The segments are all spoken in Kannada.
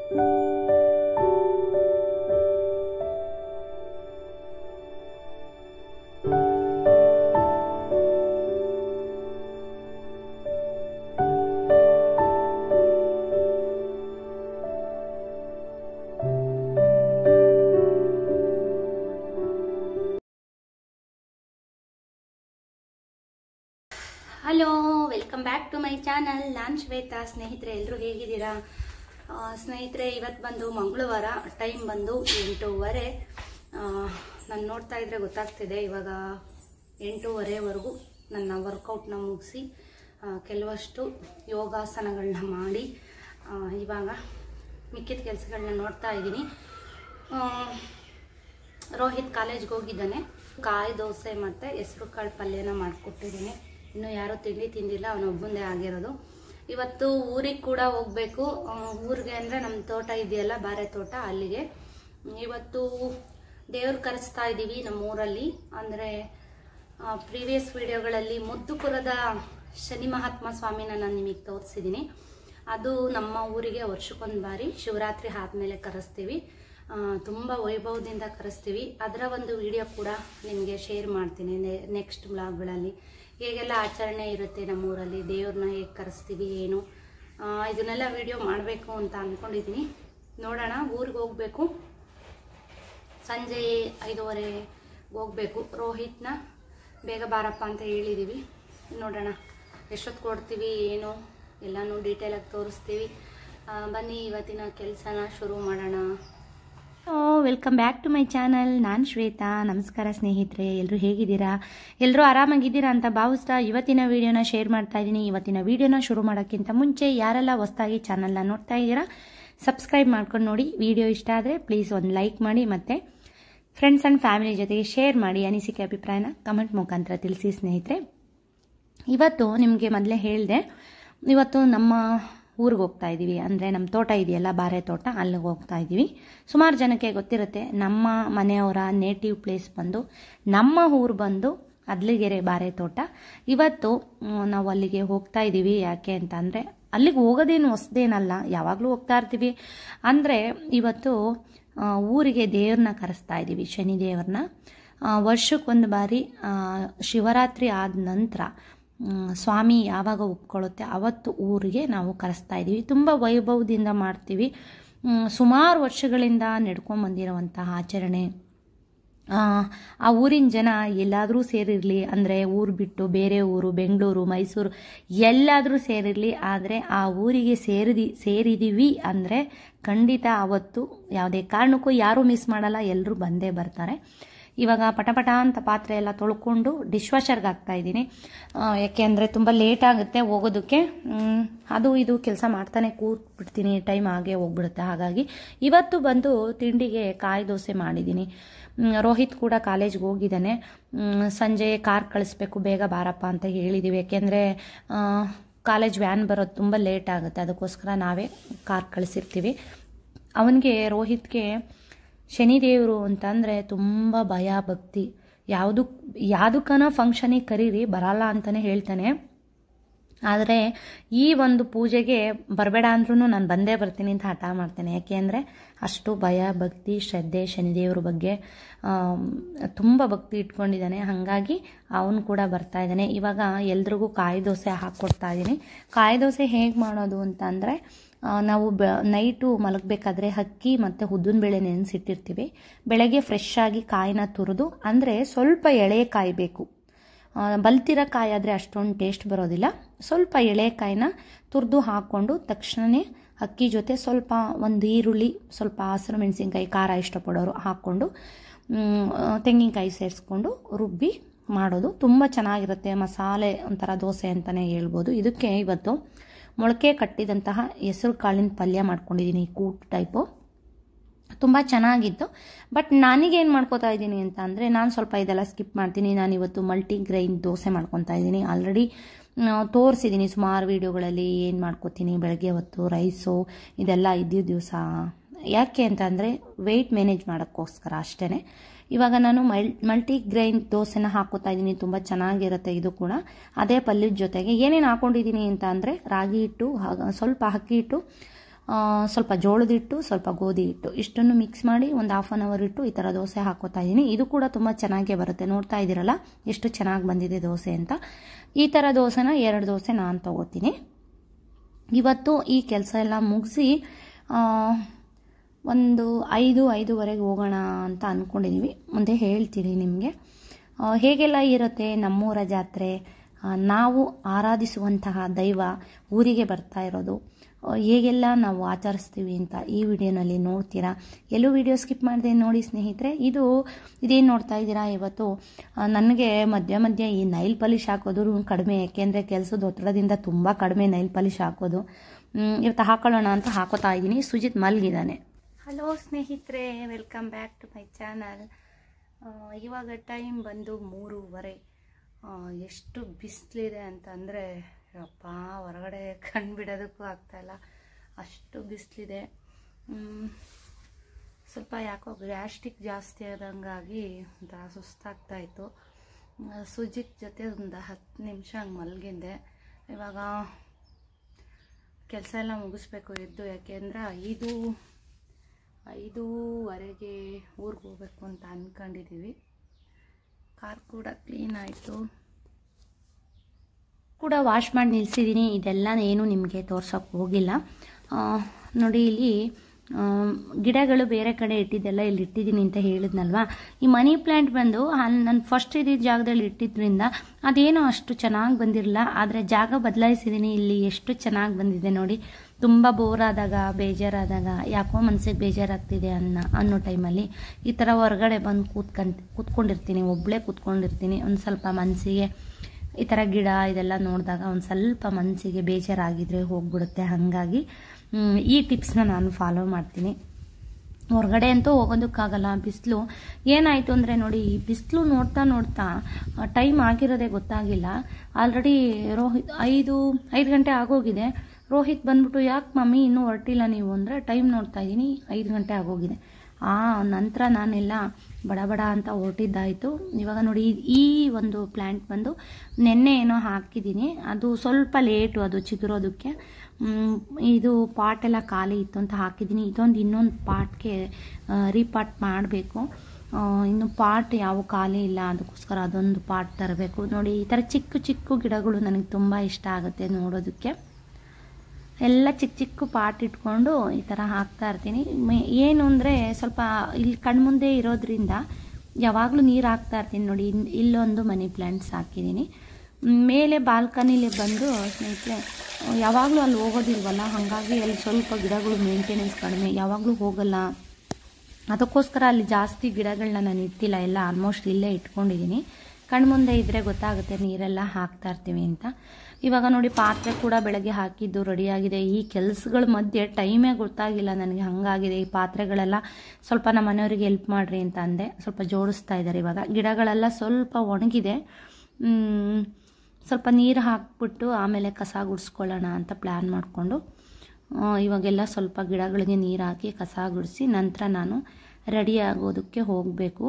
hello welcome back to my channel ನಾನು ಶ್ವೇತಾ ಸ್ನೇಹಿತರೆ ಎಲ್ಲರೂ ಹೇಗಿದ್ದೀರಾ ಆ, ಸ್ನೇಹಿತರೆ ಇವತ್ತು ಬಂದು ಮಂಗಳವಾರ ಟೈಮ್ ಬಂದು ಎಂಟೂವರೆ ನಾನು ನೋಡ್ತಾ ಇದ್ರೆ ಗೊತ್ತಾಗ್ತಿದೆ ಇವಾಗ ಎಂಟೂವರೆವರೆಗೂ ನನ್ನ ವರ್ಕೌಟ್ನ ಮುಗಿಸಿ ಕೆಲವಷ್ಟು ಯೋಗಾಸನಗಳನ್ನ ಮಾಡಿ ಆ, ಇವಾಗ ಮಿಕ್ಕಿದ ಕೆಲಸಗಳನ್ನ ನೋಡ್ತಾ ಇದ್ದೀನಿ ರೋಹಿತ್ ಕಾಲೇಜ್ಗೆ ಹೋಗಿದ್ದಾನೆ ಕಾಯಿ ದೋಸೆ ಮತ್ತು ಹೆಸರು ಕಾಳು ಪಲ್ಯನ ಮಾಡಿಕೊಟ್ಟಿದ್ದೀನಿ ಇನ್ನು ಯಾರೂ ತಿಂಡಿ ತಿಂದಿಲ್ಲ ಅವನೊಬ್ಬಂದೇ ಆಗಿರೋದು ಇವತ್ತು ಊರಿಗೆ ಕೂಡ ಹೋಗಬೇಕು ಊರಿಗೆ ಅಂದರೆ ನಮ್ಮ ತೋಟ ಇದೆಯಲ್ಲ ಬಾರೆ ತೋಟ ಅಲ್ಲಿಗೆ ಇವತ್ತು ದೇವ್ರು ಕರೆಸ್ತಾ ಇದ್ದೀವಿ ನಮ್ಮ ಊರಲ್ಲಿ ಅಂದರೆ ಪ್ರೀವಿಯಸ್ ವಿಡಿಯೋಗಳಲ್ಲಿ ಮುದ್ದುಪುರದ ಶನಿ ಮಹಾತ್ಮ ಸ್ವಾಮಿನ ನಾನು ನಿಮಗೆ ತೋರಿಸಿದ್ದೀನಿ ಅದು ನಮ್ಮ ಊರಿಗೆ ವರ್ಷಕ್ಕೊಂದು ಬಾರಿ ಶಿವರಾತ್ರಿ ಆದಮೇಲೆ ಕರೆಸ್ತೀವಿ ಆ, ತುಂಬ ವೈಭವದಿಂದ ಕರೆಸ್ತೀವಿ ಅದರ ಒಂದು ವಿಡಿಯೋ ಕೂಡ ನಿಮಗೆ ಶೇರ್ ಮಾಡ್ತೀನಿ ನೆಕ್ಸ್ಟ್ ಬ್ಲಾಗ್ಗಳಲ್ಲಿ ಹೇಗೆಲ್ಲ ಆಚರಣೆ ಇರುತ್ತೆ ನಮ್ಮೂರಲ್ಲಿ ದೇವ್ರನ್ನ ಹೇಗೆ ಕರೆಸ್ತೀವಿ ಏನು ಆ, ಇದನ್ನೆಲ್ಲ ವಿಡಿಯೋ ಮಾಡಬೇಕು ಅಂತ ಅಂದ್ಕೊಂಡಿದ್ದೀನಿ ನೋಡೋಣ ಊರಿಗೆ ಹೋಗಬೇಕು ಸಂಜೆ ಐದೂವರೆ ಹೋಗಬೇಕು ರೋಹಿತ್ನ ಬೇಗ ಬಾರಪ್ಪ ಅಂತ ಹೇಳಿದ್ದೀವಿ ನೋಡೋಣ ಎಷ್ಟೊತ್ತು ಕೊಡ್ತೀವಿ ಏನು ಎಲ್ಲನೂ ಡೀಟೇಲಾಗಿ ತೋರಿಸ್ತೀವಿ ಆ, ಬನ್ನಿ ಇವತ್ತಿನ ಕೆಲಸನ ಶುರು ಮಾಡೋಣ welcome back to my channel ನಾನು ಶ್ವೇತಾ ನಮಸ್ಕಾರ ಸ್ನೇಹಿತರೆ ಎಲ್ಲರೂ ಹೇಗಿದ್ದೀರಾ ಎಲ್ಲರೂ ಆರಾಮಾಗಿದ್ದೀರಾ ಅಂತ ಭಾವಿಸ್ತಾ ಇವತ್ತಿನ ವಿಡಿಯೋನ ಶೇರ್ ಮಾಡ್ತಾ ಇದ್ದೀನಿ ಇವತ್ತಿನ ವಿಡಿಯೋನ ಶುರು ಮಾಡೋಕ್ಕಿಂತ ಮುಂಚೆ ಯಾರೆಲ್ಲ ಹೊಸ್ದಾಗಿ ಚಾನಲ್ನ ನೋಡ್ತಾ ಇದ್ದೀರಾ ಸಬ್ಸ್ಕ್ರೈಬ್ ಮಾಡ್ಕೊಂಡು ನೋಡಿ ವಿಡಿಯೋ ಇಷ್ಟ ಆದರೆ ಪ್ಲೀಸ್ ಒಂದು ಲೈಕ್ ಮಾಡಿ ಮತ್ತು ಫ್ರೆಂಡ್ಸ್ ಆ್ಯಂಡ್ ಫ್ಯಾಮಿಲಿ ಜೊತೆಗೆ ಶೇರ್ ಮಾಡಿ ಅನಿಸಿಕೆ ಅಭಿಪ್ರಾಯನ ಕಮೆಂಟ್ ಮುಖಾಂತರ ತಿಳಿಸಿ ಸ್ನೇಹಿತರೆ ಇವತ್ತು ನಿಮಗೆ ಮೊದಲೇ ಹೇಳಿದೆ ಇವತ್ತು ನಮ್ಮ ಊರಿಗೆ ಹೋಗ್ತಾ ಇದ್ದೀವಿ ಅಂದರೆ ನಮ್ಮ ತೋಟ ಇದೆಯಲ್ಲ ಬಾರೆ ತೋಟ ಅಲ್ಲಿಗೆ ಹೋಗ್ತಾ ಇದ್ದೀವಿ ಸುಮಾರು ಜನಕ್ಕೆ ಗೊತ್ತಿರುತ್ತೆ ನಮ್ಮ ಮನೆಯವರ ನೇಟಿವ್ ಪ್ಲೇಸ್ ಬಂದು ನಮ್ಮ ಊರು ಬಂದು ಅದ್ಲಿಗೆರೆ ಬಾರೆ ತೋಟ ಇವತ್ತು ಮ್, ನಾವು ಅಲ್ಲಿಗೆ ಹೋಗ್ತಾ ಇದ್ದೀವಿ ಯಾಕೆ ಅಂತ ಅಂದರೆ ಅಲ್ಲಿಗೆ ಹೋಗೋದೇನು ಹೊಸ್ದೇನಲ್ಲ ಯಾವಾಗಲೂ ಹೋಗ್ತಾ ಇರ್ತೀವಿ ಅಂದರೆ ಇವತ್ತು ಆ, ಊರಿಗೆ ದೇವ್ರನ್ನ ಕರೆಸ್ತಾ ಇದ್ದೀವಿ ಶನಿ ದೇವ್ರನ್ನ ವರ್ಷಕ್ಕೊಂದು ಬಾರಿ ಆ, ಶಿವರಾತ್ರಿ ಆದ ನಂತರ ಮ್, ಸ್ವಾಮಿ ಯಾವಾಗ ಒಪ್ಕೊಳ್ಳುತ್ತೆ ಅವತ್ತು ಊರಿಗೆ ನಾವು ಕರೆಸ್ತಾ ಇದ್ದೀವಿ ತುಂಬ ವೈಭವದಿಂದ ಮಾಡ್ತೀವಿ ಮ್, ಸುಮಾರು ವರ್ಷಗಳಿಂದ ನಡ್ಕೊಂಬಂದಿರುವಂತಹ ಆಚರಣೆ ಆ, ಆ ಊರಿನ ಜನ ಎಲ್ಲಾದರೂ ಸೇರಿರಲಿ ಅಂದರೆ ಊರು ಬಿಟ್ಟು ಬೇರೆ ಊರು ಬೆಂಗಳೂರು ಮೈಸೂರು ಎಲ್ಲಾದರೂ ಸೇರಿರಲಿ ಆದರೆ ಆ ಊರಿಗೆ ಸೇರಿದಿ ಸೇರಿದ್ದೀವಿ ಅಂದರೆ ಖಂಡಿತ ಅವತ್ತು ಯಾವುದೇ ಕಾರಣಕ್ಕೂ ಯಾರೂ ಮಿಸ್ ಮಾಡಲ್ಲ ಎಲ್ಲರೂ ಬಂದೇ ಬರ್ತಾರೆ ಇವಾಗ ಪಟಪಟ ಅಂತ ಪಾತ್ರೆ ಎಲ್ಲ ತೊಳ್ಕೊಂಡು ಡಿಶ್ ವಾಷರ್ಗೆ ಹಾಕ್ತಾ ಇದ್ದೀನಿ ಯಾಕೆ ಅಂದರೆ ತುಂಬ ಲೇಟ್ ಆಗುತ್ತೆ ಹೋಗೋದಕ್ಕೆ ಮ್, ಅದು ಇದು ಕೆಲಸ ಮಾಡ್ತಾನೆ ಕೂತ್ಬಿಡ್ತೀನಿ ಟೈಮ್ ಆಗೇ ಹೋಗ್ಬಿಡುತ್ತೆ ಹಾಗಾಗಿ ಇವತ್ತು ಬಂದು ತಿಂಡಿಗೆ ಕಾಯಿ ದೋಸೆ ಮಾಡಿದ್ದೀನಿ ಮ್, ರೋಹಿತ್ ಕೂಡ ಕಾಲೇಜ್ಗೆ ಹೋಗಿದ್ದಾನೆ ಮ್, ಸಂಜೆ ಕಾರ್ ಕಳಿಸ್ಬೇಕು ಬೇಗ ಬಾರಪ್ಪ ಅಂತ ಹೇಳಿದ್ದೀವಿ ಯಾಕೆಂದರೆ ಕಾಲೇಜ್ ವ್ಯಾನ್ ಬರೋದು ತುಂಬ ಲೇಟ್ ಆಗುತ್ತೆ ಅದಕ್ಕೋಸ್ಕರ ನಾವೇ ಕಾರ್ ಕಳಿಸಿರ್ತೀವಿ ಅವನಿಗೆ ರೋಹಿತ್ಗೆ ಶನಿದೇವರು ಅಂತಂದರೆ ತುಂಬ ಭಯ ಭಕ್ತಿ ಯಾವುದು ಯಾವುದಕ್ಕನ ಫಂಕ್ಷನಿಗೆ ಕರೀರಿ ಬರಲ್ಲ ಅಂತಲೇ ಹೇಳ್ತಾನೆ ಆದರೆ ಈ ಒಂದು ಪೂಜೆಗೆ ಬರಬೇಡ ಅಂದ್ರೂ ನಾನು ಬಂದೇ ಬರ್ತೀನಿ ಅಂತ ಹಠ ಮಾಡ್ತೇನೆ ಯಾಕೆ ಅಂದರೆ ಅಷ್ಟು ಭಯ ಭಕ್ತಿ ಶ್ರದ್ಧೆ ಶನಿದೇವ್ರ ಬಗ್ಗೆ ಆಮ್, ತುಂಬ ಭಕ್ತಿ ಇಟ್ಕೊಂಡಿದ್ದಾನೆ ಹಾಗಾಗಿ ಅವನು ಕೂಡ ಬರ್ತಾ ಇದ್ದಾನೆ ಇವಾಗ ಎಲ್ರಿಗೂ ಕಾಯಿ ದೋಸೆ ಹಾಕ್ಕೊಡ್ತಾ ಇದ್ದೀನಿ ಕಾಯಿ ದೋಸೆ ಹೇಗೆ ಮಾಡೋದು ಅಂತ ಅಂದರೆ ನಾವು ಬ ನೈಟು ಮಲಗಬೇಕಾದ್ರೆ ಅಕ್ಕಿ ಮತ್ತು ಉದ್ದಿನಬೇಳೆ ನೆನೆಸಿಟ್ಟಿರ್ತೀವಿ ಬೆಳಗ್ಗೆ ಫ್ರೆಶ್ ಆಗಿ ಕಾಯಿನ ತುರಿದು ಅಂದರೆ ಸ್ವಲ್ಪ ಎಳೆ ಕಾಯಿ ಬೇಕು ಆ, ಬಲ್ತಿರೋ ಕಾಯಿ ಆದರೆ ಅಷ್ಟೊಂದು ಟೇಸ್ಟ್ ಬರೋದಿಲ್ಲ ಸ್ವಲ್ಪ ಎಳೆ ಕಾಯಿನ ತುರಿದು ಹಾಕ್ಕೊಂಡು ತಕ್ಷಣವೇ ಅಕ್ಕಿ ಜೊತೆ ಸ್ವಲ್ಪ ಒಂದು ಈರುಳ್ಳಿ ಸ್ವಲ್ಪ ಹಸಿರು ಮೆಣಸಿನ್ಕಾಯಿ ಖಾರ ಇಷ್ಟಪಡೋರು ಹಾಕ್ಕೊಂಡು ಮ್, ಆ, ತೆಂಗಿನಕಾಯಿ ಸೇರಿಸ್ಕೊಂಡು ರುಬ್ಬಿ ಮಾಡೋದು ತುಂಬ ಚೆನ್ನಾಗಿರುತ್ತೆ ಮಸಾಲೆ ಒಂಥರ ದೋಸೆ ಅಂತಲೇ ಹೇಳ್ಬೋದು ಇದಕ್ಕೆ ಇವತ್ತು ಮೊಳಕೆ ಕಟ್ಟಿದಂತಹ ಹೆಸರು ಕಾಳಿನ ಪಲ್ಯ ಮಾಡ್ಕೊಂಡಿದ್ದೀನಿ ಕೂಟ್ ಟೈಪು ತುಂಬ ಚೆನ್ನಾಗಿತ್ತು ಬಟ್ ನಾನೀಗೇನು ಮಾಡ್ಕೋತಾ ಇದ್ದೀನಿ ಅಂತ ಅಂದರೆ ನಾನು ಸ್ವಲ್ಪ ಇದೆಲ್ಲ ಸ್ಕಿಪ್ ಮಾಡ್ತೀನಿ ನಾನು ಇವತ್ತು ಮಲ್ಟಿ ಗ್ರೈನ್ ದೋಸೆ ಮಾಡ್ಕೊತಾ ಇದ್ದೀನಿ ಆಲ್ರೆಡಿ ತೋರಿಸಿದ್ದೀನಿ ಸುಮಾರು ವೀಡಿಯೋಗಳಲ್ಲಿ ಏನು ಮಾಡ್ಕೋತೀನಿ ಬೆಳಗ್ಗೆ ಹೊತ್ತು ರೈಸು ಇದೆಲ್ಲ ಇದ್ದಿದ್ದ ದಿವಸ ಯಾಕೆ ಅಂತ ಅಂದರೆ ವೆಯ್ಟ್ ಮ್ಯಾನೇಜ್ ಮಾಡೋಕ್ಕೋಸ್ಕರ ಅಷ್ಟೇ ಇವಾಗ ನಾನು ಮಲ್ ಮಲ್ಟಿ ಗ್ರೈನ್ ದೋಸೆನ ಹಾಕೋತಾ ಇದ್ದೀನಿ ತುಂಬ ಚೆನ್ನಾಗಿರುತ್ತೆ ಇದು ಕೂಡ ಅದೇ ಪಲ್ಯದ ಜೊತೆಗೆ ಏನೇನು ಹಾಕೊಂಡಿದ್ದೀನಿ ಅಂತ ಅಂದರೆ ರಾಗಿ ಹಿಟ್ಟು ಹಾಗ ಸ್ವಲ್ಪ ಅಕ್ಕಿ ಹಿಟ್ಟು ಆ, ಸ್ವಲ್ಪ ಜೋಳದ ಹಿಟ್ಟು ಸ್ವಲ್ಪ ಗೋಧಿ ಹಿಟ್ಟು ಇಷ್ಟನ್ನು ಮಿಕ್ಸ್ ಮಾಡಿ ಒಂದು ಹಾಫ್ ಆನ್ ಅವರ್ ಇಟ್ಟು ಈ ಥರ ದೋಸೆ ಹಾಕೋತಾ ಇದ್ದೀನಿ ಇದು ಕೂಡ ತುಂಬ ಚೆನ್ನಾಗೇ ಬರುತ್ತೆ ನೋಡ್ತಾ ಇದ್ದೀರಲ್ಲ ಎಷ್ಟು ಚೆನ್ನಾಗಿ ಬಂದಿದೆ ದೋಸೆ ಅಂತ ಈ ಥರ ದೋಸೆನ ಎರಡು ದೋಸೆ ನಾನು ತಗೋತೀನಿ ಇವತ್ತು ಈ ಕೆಲಸ ಎಲ್ಲ ಮುಗಿಸಿ ಒಂದು ಐದು ಐದೂವರೆಗೆ ಹೋಗೋಣ ಅಂತ ಅಂದ್ಕೊಂಡಿದ್ದೀವಿ ಮುಂದೆ ಹೇಳ್ತೀನಿ ನಿಮಗೆ ಆ, ಹೇಗೆಲ್ಲ ಇರುತ್ತೆ ನಮ್ಮೂರ ಜಾತ್ರೆ ಆ, ನಾವು ಆರಾಧಿಸುವಂತಹ ದೈವ ಊರಿಗೆ ಬರ್ತಾ ಇರೋದು ಆ, ಹೇಗೆಲ್ಲ ನಾವು ಆಚರಿಸ್ತೀವಿ ಅಂತ ಈ ವಿಡಿಯೋನಲ್ಲಿ ನೋಡ್ತೀರಾ ಎಲ್ಲೂ ವಿಡಿಯೋ ಸ್ಕಿಪ್ ಮಾಡಿದೆ ನೋಡಿ ಸ್ನೇಹಿತರೆ ಇದು ಇದೇನು ನೋಡ್ತಾ ಇದ್ದೀರಾ ಇವತ್ತು ಆ, ನನಗೆ ಮಧ್ಯ ಮಧ್ಯ ಈ ನೈಲ್ ಪಾಲಿಶ್ ಹಾಕೋದು ಕಡಿಮೆ ಯಾಕೆಂದರೆ ಕೆಲಸದ ಒತ್ತಡದಿಂದ ತುಂಬ ಕಡಿಮೆ ನೈಲ್ ಪಾಲಿಶ್ ಹಾಕೋದು ಮ್, ಇವತ್ತು ಹಾಕೊಳ್ಳೋಣ ಅಂತ ಹಾಕೋತಾ ಇದ್ದೀನಿ ಸುಜಿತ್ ಮಲ್ಗಿದ್ದಾನೆ ಹಲೋ ಸ್ನೇಹಿತರೆ welcome back to my channel ಇವಾಗ ಟೈಮ್ ಬಂದು ಮೂರುವರೆ ಆ, ಎಷ್ಟು ಬಿಸಿಲಿದೆ ಅಂತಂದರೆ ಅಪ್ಪ ಹೊರಗಡೆ ಕಣ್ಣು ಬಿಡೋದಕ್ಕೂ ಆಗ್ತಾಯಿಲ್ಲ ಅಷ್ಟು ಬಿಸಿಲಿದೆ ಸ್ವಲ್ಪ ಯಾಕೋ ಗ್ಯಾಸ್ಟಿಕ್ ಜಾಸ್ತಿ ಆದಂಗಾಗಿ ಒಂಥರ ಸುಸ್ತಾಗ್ತಾ ಇತ್ತು ಆ, ಸುಜಿತ್ ಜೊತೆ ಒಂದು ಹತ್ತು ನಿಮಿಷ ಹಂಗೆ ಮಲಗಿದ್ದೆ ಇವಾಗ ಕೆಲಸ ಎಲ್ಲ ಮುಗಿಸ್ಬೇಕು ಎದ್ದು ಯಾಕೆಂದ್ರೆ ಐದು ಐದೂವರೆಗೆ ಊರಿಗೆ ಹೋಗ್ಬೇಕು ಅಂತ ಅಂದ್ಕೊಂಡಿದ್ದೀವಿ ಕಾರ್ ಕೂಡ ಕ್ಲೀನ್ ಆಯಿತು ಕೂಡ ವಾಶ್ ಮಾಡಿ ನಿಲ್ಸಿದ್ದೀನಿ ಇದೆಲ್ಲ ಏನು ನಿಮಗೆ ತೋರ್ಸೋಕ್ಕೆ ಹೋಗಿಲ್ಲ ಆ, ನೋಡಿ ಇಲ್ಲಿ ಆ, ಗಿಡಗಳು ಬೇರೆ ಕಡೆ ಇಟ್ಟಿದ್ದೆಲ್ಲ ಇಲ್ಲಿ ಇಟ್ಟಿದ್ದೀನಿ ಅಂತ ಹೇಳಿದ್ನಲ್ವಾ ಈ ಮನಿ ಪ್ಲ್ಯಾಂಟ್ ಬಂದು ಅಲ್ಲಿ ನಾನು ಫಸ್ಟ್ ಇದ್ದಿದ್ದ ಜಾಗದಲ್ಲಿ ಇಟ್ಟಿದ್ರಿಂದ ಅದೇನೋ ಅಷ್ಟು ಚೆನ್ನಾಗಿ ಬಂದಿರಲಿಲ್ಲ ಆದರೆ ಜಾಗ ಬದಲಾಯಿಸಿದ್ದೀನಿ ಇಲ್ಲಿ ಎಷ್ಟು ಚೆನ್ನಾಗಿ ಬಂದಿದೆ ನೋಡಿ ತುಂಬ ಬೋರ್ ಆದಾಗ ಬೇಜಾರಾದಾಗ ಯಾಕೋ ಮನಸ್ಸಿಗೆ ಬೇಜಾರಾಗ್ತಿದೆ ಅನ್ನೋ ಅನ್ನೋ ಟೈಮಲ್ಲಿ ಈ ಥರ ಹೊರಗಡೆ ಬಂದು ಕೂತ್ಕಂತ ಕೂತ್ಕೊಂಡಿರ್ತೀನಿ ಒಬ್ಬಳೇ ಕೂತ್ಕೊಂಡಿರ್ತೀನಿ ಒಂದು ಸ್ವಲ್ಪ ಮನಸ್ಸಿಗೆ ಈ ಥರ ಗಿಡ ಇದೆಲ್ಲ ನೋಡಿದಾಗ ಒಂದು ಸ್ವಲ್ಪ ಮನಸ್ಸಿಗೆ ಬೇಜಾರಾಗಿದ್ರೆ ಹೋಗ್ಬಿಡುತ್ತೆ ಹಾಗಾಗಿ ಮ್, ಈ ಟಿಪ್ಸ್ನ ನಾನು ಫಾಲೋ ಮಾಡ್ತೀನಿ ಹೊರಗಡೆ ಅಂತೂ ಹೋಗೋದಕ್ಕಾಗಲ್ಲ ಬಿಸಿಲು ಏನಾಯಿತು ಅಂದರೆ ನೋಡಿ ಈ ಬಿಸಿಲು ನೋಡ್ತಾ ನೋಡ್ತಾ ಟೈಮ್ ಆಗಿರೋದೇ ಗೊತ್ತಾಗಿಲ್ಲ ಆಲ್ರೆಡಿ ರೋಹಿತ್ ಐದು ಐದು ಗಂಟೆ ಆಗೋಗಿದೆ ರೋಹಿತ್ ಬಂದ್ಬಿಟ್ಟು ಯಾಕೆ ಮಮ್ಮಿ ಇನ್ನೂ ಹೊರಟಿಲ್ಲ ನೀವು ಅಂದರೆ ಟೈಮ್ ನೋಡ್ತಾ ಇದ್ದೀನಿ ಐದು ಗಂಟೆ ಆಗೋಗಿದೆ ಆ ನಂತರ ನಾನೆಲ್ಲ ಬಡ ಬಡ ಅಂತ ಹೊರಟಿದ್ದಾಯಿತು ಇವಾಗ ನೋಡಿ ಈ ಒಂದು ಪ್ಲ್ಯಾಂಟ್ ಬಂದು ನೆನ್ನೆ ಏನೋ ಹಾಕಿದ್ದೀನಿ ಅದು ಸ್ವಲ್ಪ ಲೇಟು ಅದು ಚಿಗುರೋದಕ್ಕೆ ಮ್, ಇದು ಪಾಟ್ ಎಲ್ಲ ಖಾಲಿ ಇತ್ತು ಅಂತ ಹಾಕಿದ್ದೀನಿ ಇದೊಂದು ಇನ್ನೊಂದು ಪಾಟ್ಗೆ ರೀಪಾಟ್ ಮಾಡಬೇಕು ಇನ್ನು ಪಾಟ್ ಯಾವ ಖಾಲಿ ಇಲ್ಲ ಅದಕ್ಕೋಸ್ಕರ ಅದೊಂದು ಪಾಟ್ ತರಬೇಕು ನೋಡಿ ಈ ಥರ ಚಿಕ್ಕ ಚಿಕ್ಕ ಗಿಡಗಳು ನನಗೆ ತುಂಬ ಇಷ್ಟ ಆಗುತ್ತೆ ನೋಡೋದಕ್ಕೆ ಎಲ್ಲ ಚಿಕ್ಕ ಚಿಕ್ಕ ಪಾಟ್ ಇಟ್ಕೊಂಡು ಈ ಥರ ಹಾಕ್ತಾ ಇರ್ತೀನಿ ಮೆ- ಏನು ಅಂದರೆ ಸ್ವಲ್ಪ ಇಲ್ಲಿ ಕಣ್ಮುಂದೆ ಇರೋದ್ರಿಂದ ಯಾವಾಗಲೂ ನೀರು ಹಾಕ್ತಾ ಇರ್ತೀನಿ ನೋಡಿ ಇನ್- ಇಲ್ಲೊಂದು ಮನಿ ಪ್ಲ್ಯಾಂಟ್ಸ್ ಹಾಕಿದ್ದೀನಿ ಮ್, ಮೇಲೆ ಬಾಲ್ಕನಿಲಿ ಬಂದು ಸ್ನೇಹಿತರೆ ಯಾವಾಗಲೂ ಅಲ್ಲಿ ಹೋಗೋದಿಲ್ವಲ್ಲ ಹಾಗಾಗಿ ಅಲ್ಲಿ ಸ್ವಲ್ಪ ಗಿಡಗಳು ಮೇಂಟೆನೆನ್ಸ್ ಕಡಿಮೆ ಯಾವಾಗಲೂ ಹೋಗಲ್ಲ ಅದಕ್ಕೋಸ್ಕರ ಅಲ್ಲಿ ಜಾಸ್ತಿ ಗಿಡಗಳನ್ನ ನಾನು ಇಟ್ಟಿಲ್ಲ ಎಲ್ಲ ಆಲ್ಮೋಸ್ಟ್ ಇಲ್ಲೇ ಇಟ್ಕೊಂಡಿದ್ದೀನಿ ಕಣ್ಮುಂದೆ ಇದ್ದರೆ ಗೊತ್ತಾಗುತ್ತೆ ನೀರೆಲ್ಲ ಹಾಕ್ತಾ ಇರ್ತೀವಿ ಅಂತ ಇವಾಗ ನೋಡಿ ಪಾತ್ರೆ ಕೂಡ ಬೆಳಗ್ಗೆ ಹಾಕಿದ್ದು ರೆಡಿಯಾಗಿದೆ ಈ ಕೆಲಸಗಳ ಮಧ್ಯೆ ಟೈಮೇ ಗೊತ್ತಾಗಿಲ್ಲ ನನಗೆ ಹಾಗಾಗಿದೆ ಈ ಪಾತ್ರೆಗಳೆಲ್ಲ ಸ್ವಲ್ಪ ನಮ್ಮ ಮನೆಯವರಿಗೆ ಹೆಲ್ಪ್ ಮಾಡಿರಿ ಅಂತ ಅಂದೆ ಸ್ವಲ್ಪ ಜೋಡಿಸ್ತಾ ಇದ್ದಾರೆ ಇವಾಗ ಗಿಡಗಳೆಲ್ಲ ಸ್ವಲ್ಪ ಒಣಗಿದೆ ಮ್, ಸ್ವಲ್ಪ ನೀರು ಹಾಕ್ಬಿಟ್ಟು ಆಮೇಲೆ ಕಸ ಗುಡಿಸ್ಕೊಳ್ಳೋಣ ಅಂತ ಪ್ಲ್ಯಾನ್ ಮಾಡಿಕೊಂಡು ಆ, ಇವಾಗೆಲ್ಲ ಸ್ವಲ್ಪ ಗಿಡಗಳಿಗೆ ನೀರು ಹಾಕಿ ಕಸ ಗುಡಿಸಿ ನಂತರ ನಾನು ರೆಡಿ ಆಗೋದಕ್ಕೆ ಹೋಗಬೇಕು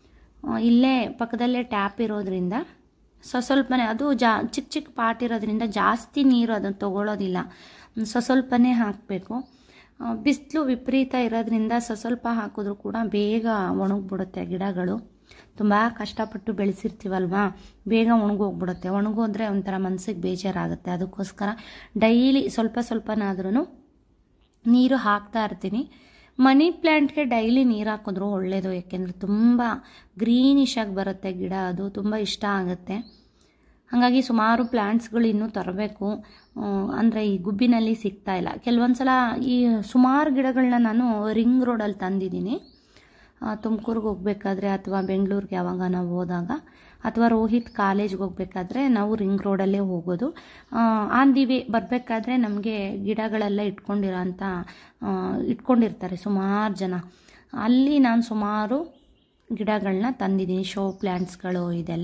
ಇಲ್ಲೇ ಪಕ್ಕದಲ್ಲೇ ಟ್ಯಾಪ್ ಇರೋದ್ರಿಂದ ಸ್ವ ಸ್ವಲ್ಪನೇ ಅದು ಜಾ ಚಿಕ್ಕ ಚಿಕ್ಕ ಪಾಟ್ ಇರೋದ್ರಿಂದ ಜಾಸ್ತಿ ನೀರು ಅದನ್ನು ತಗೊಳ್ಳೋದಿಲ್ಲ ಸ್ವ ಸ್ವಲ್ಪನೇ ಹಾಕಬೇಕು ಬಿಸಿಲು ವಿಪರೀತ ಇರೋದ್ರಿಂದ ಸ್ವ ಸ್ವಲ್ಪ ಹಾಕಿದ್ರೂ ಕೂಡ ಬೇಗ ಒಣಗಿಬಿಡುತ್ತೆ ಗಿಡಗಳು ತುಂಬ ಕಷ್ಟಪಟ್ಟು ಬೆಳೆಸಿರ್ತೀವಲ್ವಾ ಬೇಗ ಒಣಗೋಗ್ಬಿಡುತ್ತೆ ಒಣಗೋದ್ರೆ ಒಂಥರ ಮನಸ್ಸಿಗೆ ಬೇಜಾರಾಗುತ್ತೆ ಅದಕ್ಕೋಸ್ಕರ ಡೈಲಿ ಸ್ವಲ್ಪ ಸ್ವಲ್ಪನಾದ್ರೂ ನೀರು ಹಾಕ್ತಾ ಇರ್ತೀನಿ ಮನಿ ಪ್ಲ್ಯಾಂಟ್ಗೆ ಡೈಲಿ ನೀರು ಹಾಕಿದ್ರು ಒಳ್ಳೆಯದು ಯಾಕೆಂದರೆ ತುಂಬ ಗ್ರೀನಿಶ್ ಆಗಿ ಬರುತ್ತೆ ಗಿಡ ಅದು ತುಂಬ ಇಷ್ಟ ಆಗುತ್ತೆ ಹಾಗಾಗಿ ಸುಮಾರು ಪ್ಲ್ಯಾಂಟ್ಸ್ಗಳು ಇನ್ನೂ ತರಬೇಕು ಅಂದರೆ ಈ ಗುಬ್ಬಿನಲ್ಲಿ ಸಿಗ್ತಾ ಇಲ್ಲ ಕೆಲವೊಂದು ಸಲ ಈ ಸುಮಾರು ಗಿಡಗಳನ್ನ ನಾನು ರಿಂಗ್ ರೋಡಲ್ಲಿ ತಂದಿದ್ದೀನಿ ತುಮಕೂರಿಗೆ ಹೋಗ್ಬೇಕಾದ್ರೆ ಅಥವಾ ಬೆಂಗಳೂರಿಗೆ ಯಾವಾಗ ನಾವು ಹೋದಾಗ ಅಥವಾ ರೋಹಿತ್ ಕಾಲೇಜ್ಗೆ ಹೋಗ್ಬೇಕಾದ್ರೆ ನಾವು ರಿಂಗ್ ರೋಡಲ್ಲೇ ಹೋಗೋದು ಆನ್ ದಿ ವೇ ಬರಬೇಕಾದ್ರೆ ನಮಗೆ ಗಿಡಗಳೆಲ್ಲ ಇಟ್ಕೊಂಡಿರೋ ಅಂತ ಆ, ಇಟ್ಕೊಂಡಿರ್ತಾರೆ ಸುಮಾರು ಜನ ಅಲ್ಲಿ ನಾನು ಸುಮಾರು ಗಿಡಗಳನ್ನ ತಂದಿದ್ದೀನಿ ಶೋ ಪ್ಲ್ಯಾಂಟ್ಸ್ಗಳು ಇದೆಲ್ಲ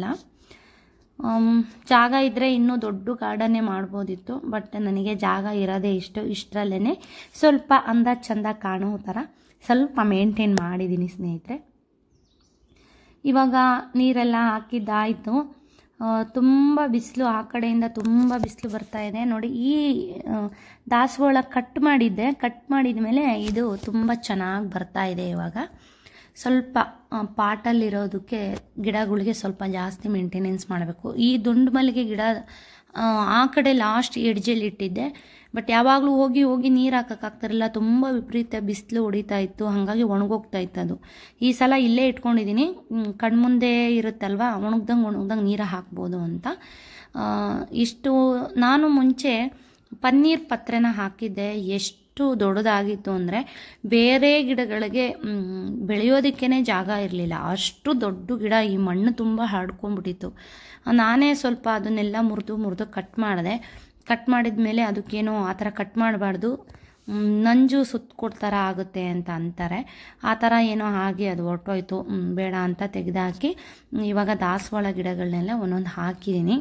ಆಮ್, ಜಾಗ ಇದ್ದರೆ ಇನ್ನೂ ದೊಡ್ಡ ಗಾರ್ಡನ್ನೇ ಮಾಡ್ಬೋದಿತ್ತು ಬಟ್ ನನಗೆ ಜಾಗ ಇರೋದೇ ಇಷ್ಟು ಇಷ್ಟರಲ್ಲೇ ಸ್ವಲ್ಪ ಅಂದ ಚಂದ ಕಾಣೋ ಥರ ಸ್ವಲ್ಪ ಮೇಂಟೈನ್ ಮಾಡಿದ್ದೀನಿ ಸ್ನೇಹಿತರೆ ಇವಾಗ ನೀರೆಲ್ಲ ಹಾಕಿದ್ದಾಯಿತು ತುಂಬ ಬಿಸಿಲು ಆ ಕಡೆಯಿಂದ ತುಂಬ ಬಿಸಿಲು ಬರ್ತಾ ಇದೆ ನೋಡಿ ಈ ಆ, ದಾಸವಾಳ ಕಟ್ ಮಾಡಿದ್ದೆ ಕಟ್ ಮಾಡಿದ ಮೇಲೆ ಇದು ತುಂಬ ಚೆನ್ನಾಗಿ ಬರ್ತಾ ಇದೆ ಇವಾಗ ಸ್ವಲ್ಪ ಆ, ಪಾಟಲ್ಲಿರೋದಕ್ಕೆ ಗಿಡಗಳಿಗೆ ಸ್ವಲ್ಪ ಜಾಸ್ತಿ ಮೇಂಟೆನೆನ್ಸ್ ಮಾಡಬೇಕು ಈ ದುಂಡು ಮಲ್ಲಿಗೆ ಗಿಡ ಆ, ಆ ಕಡೆ ಲಾಸ್ಟ್ ಎಡ್ಜಲ್ಲಿ ಇಟ್ಟಿದ್ದೆ ಬಟ್ ಯಾವಾಗಲೂ ಹೋಗಿ ಹೋಗಿ ನೀರು ಹಾಕೋಕ್ಕಾಗ್ತಿರಲಿಲ್ಲ ತುಂಬ ವಿಪರೀತ ಬಿಸಿಲು ಹೊಡಿತಾ ಇತ್ತು ಹಾಗಾಗಿ ಒಣಗೋಗ್ತಾ ಇತ್ತು ಅದು ಈ ಸಲ ಇಲ್ಲೇ ಇಟ್ಕೊಂಡಿದ್ದೀನಿ ಮ್, ಕಣ್ಮುಂದೆ ಇರುತ್ತಲ್ವ ಒಣಗ್ದಂಗೆ ಒಣಗ್ದಂಗೆ ನೀರು ಹಾಕ್ಬೋದು ಅಂತ ಆ, ಇಷ್ಟು ನಾನು ಮುಂಚೆ ಪನ್ನೀರ್ ಪತ್ರೆನ ಹಾಕಿದ್ದೆ ಎಷ್ಟು ದೊಡ್ಡದಾಗಿತ್ತು ಅಂದರೆ ಬೇರೆ ಗಿಡಗಳಿಗೆ ಮ್, ಬೆಳೆಯೋದಕ್ಕೇ ಜಾಗ ಇರಲಿಲ್ಲ ಅಷ್ಟು ದೊಡ್ಡ ಗಿಡ ಈ ಮಣ್ಣು ತುಂಬ ಹರಡ್ಕೊಂಡ್ಬಿಟ್ಟಿತ್ತು ನಾನೇ ಸ್ವಲ್ಪ ಅದನ್ನೆಲ್ಲ ಮುರಿದು ಮುರಿದು ಕಟ್ ಮಾಡಿದೆ ಕಟ್ ಮಾಡಿದ ಮೇಲೆ ಅದಕ್ಕೇನೋ ಆ ಥರ ಕಟ್ ಮಾಡಬಾರ್ದು ನಂಜು ಸುತ್ತ ಥರ ಆಗುತ್ತೆ ಅಂತ ಅಂತಾರೆ ಆ ಥರ ಏನೋ ಹಾಗೆ ಅದು ಹೊರ್ಟೋಯ್ತು ಮ್, ಬೇಡ ಅಂತ ತೆಗೆದುಹಾಕಿ ಇವಾಗ ದಾಸವಾಳ ಗಿಡಗಳನ್ನೆಲ್ಲ ಒಂದೊಂದು ಹಾಕಿದ್ದೀನಿ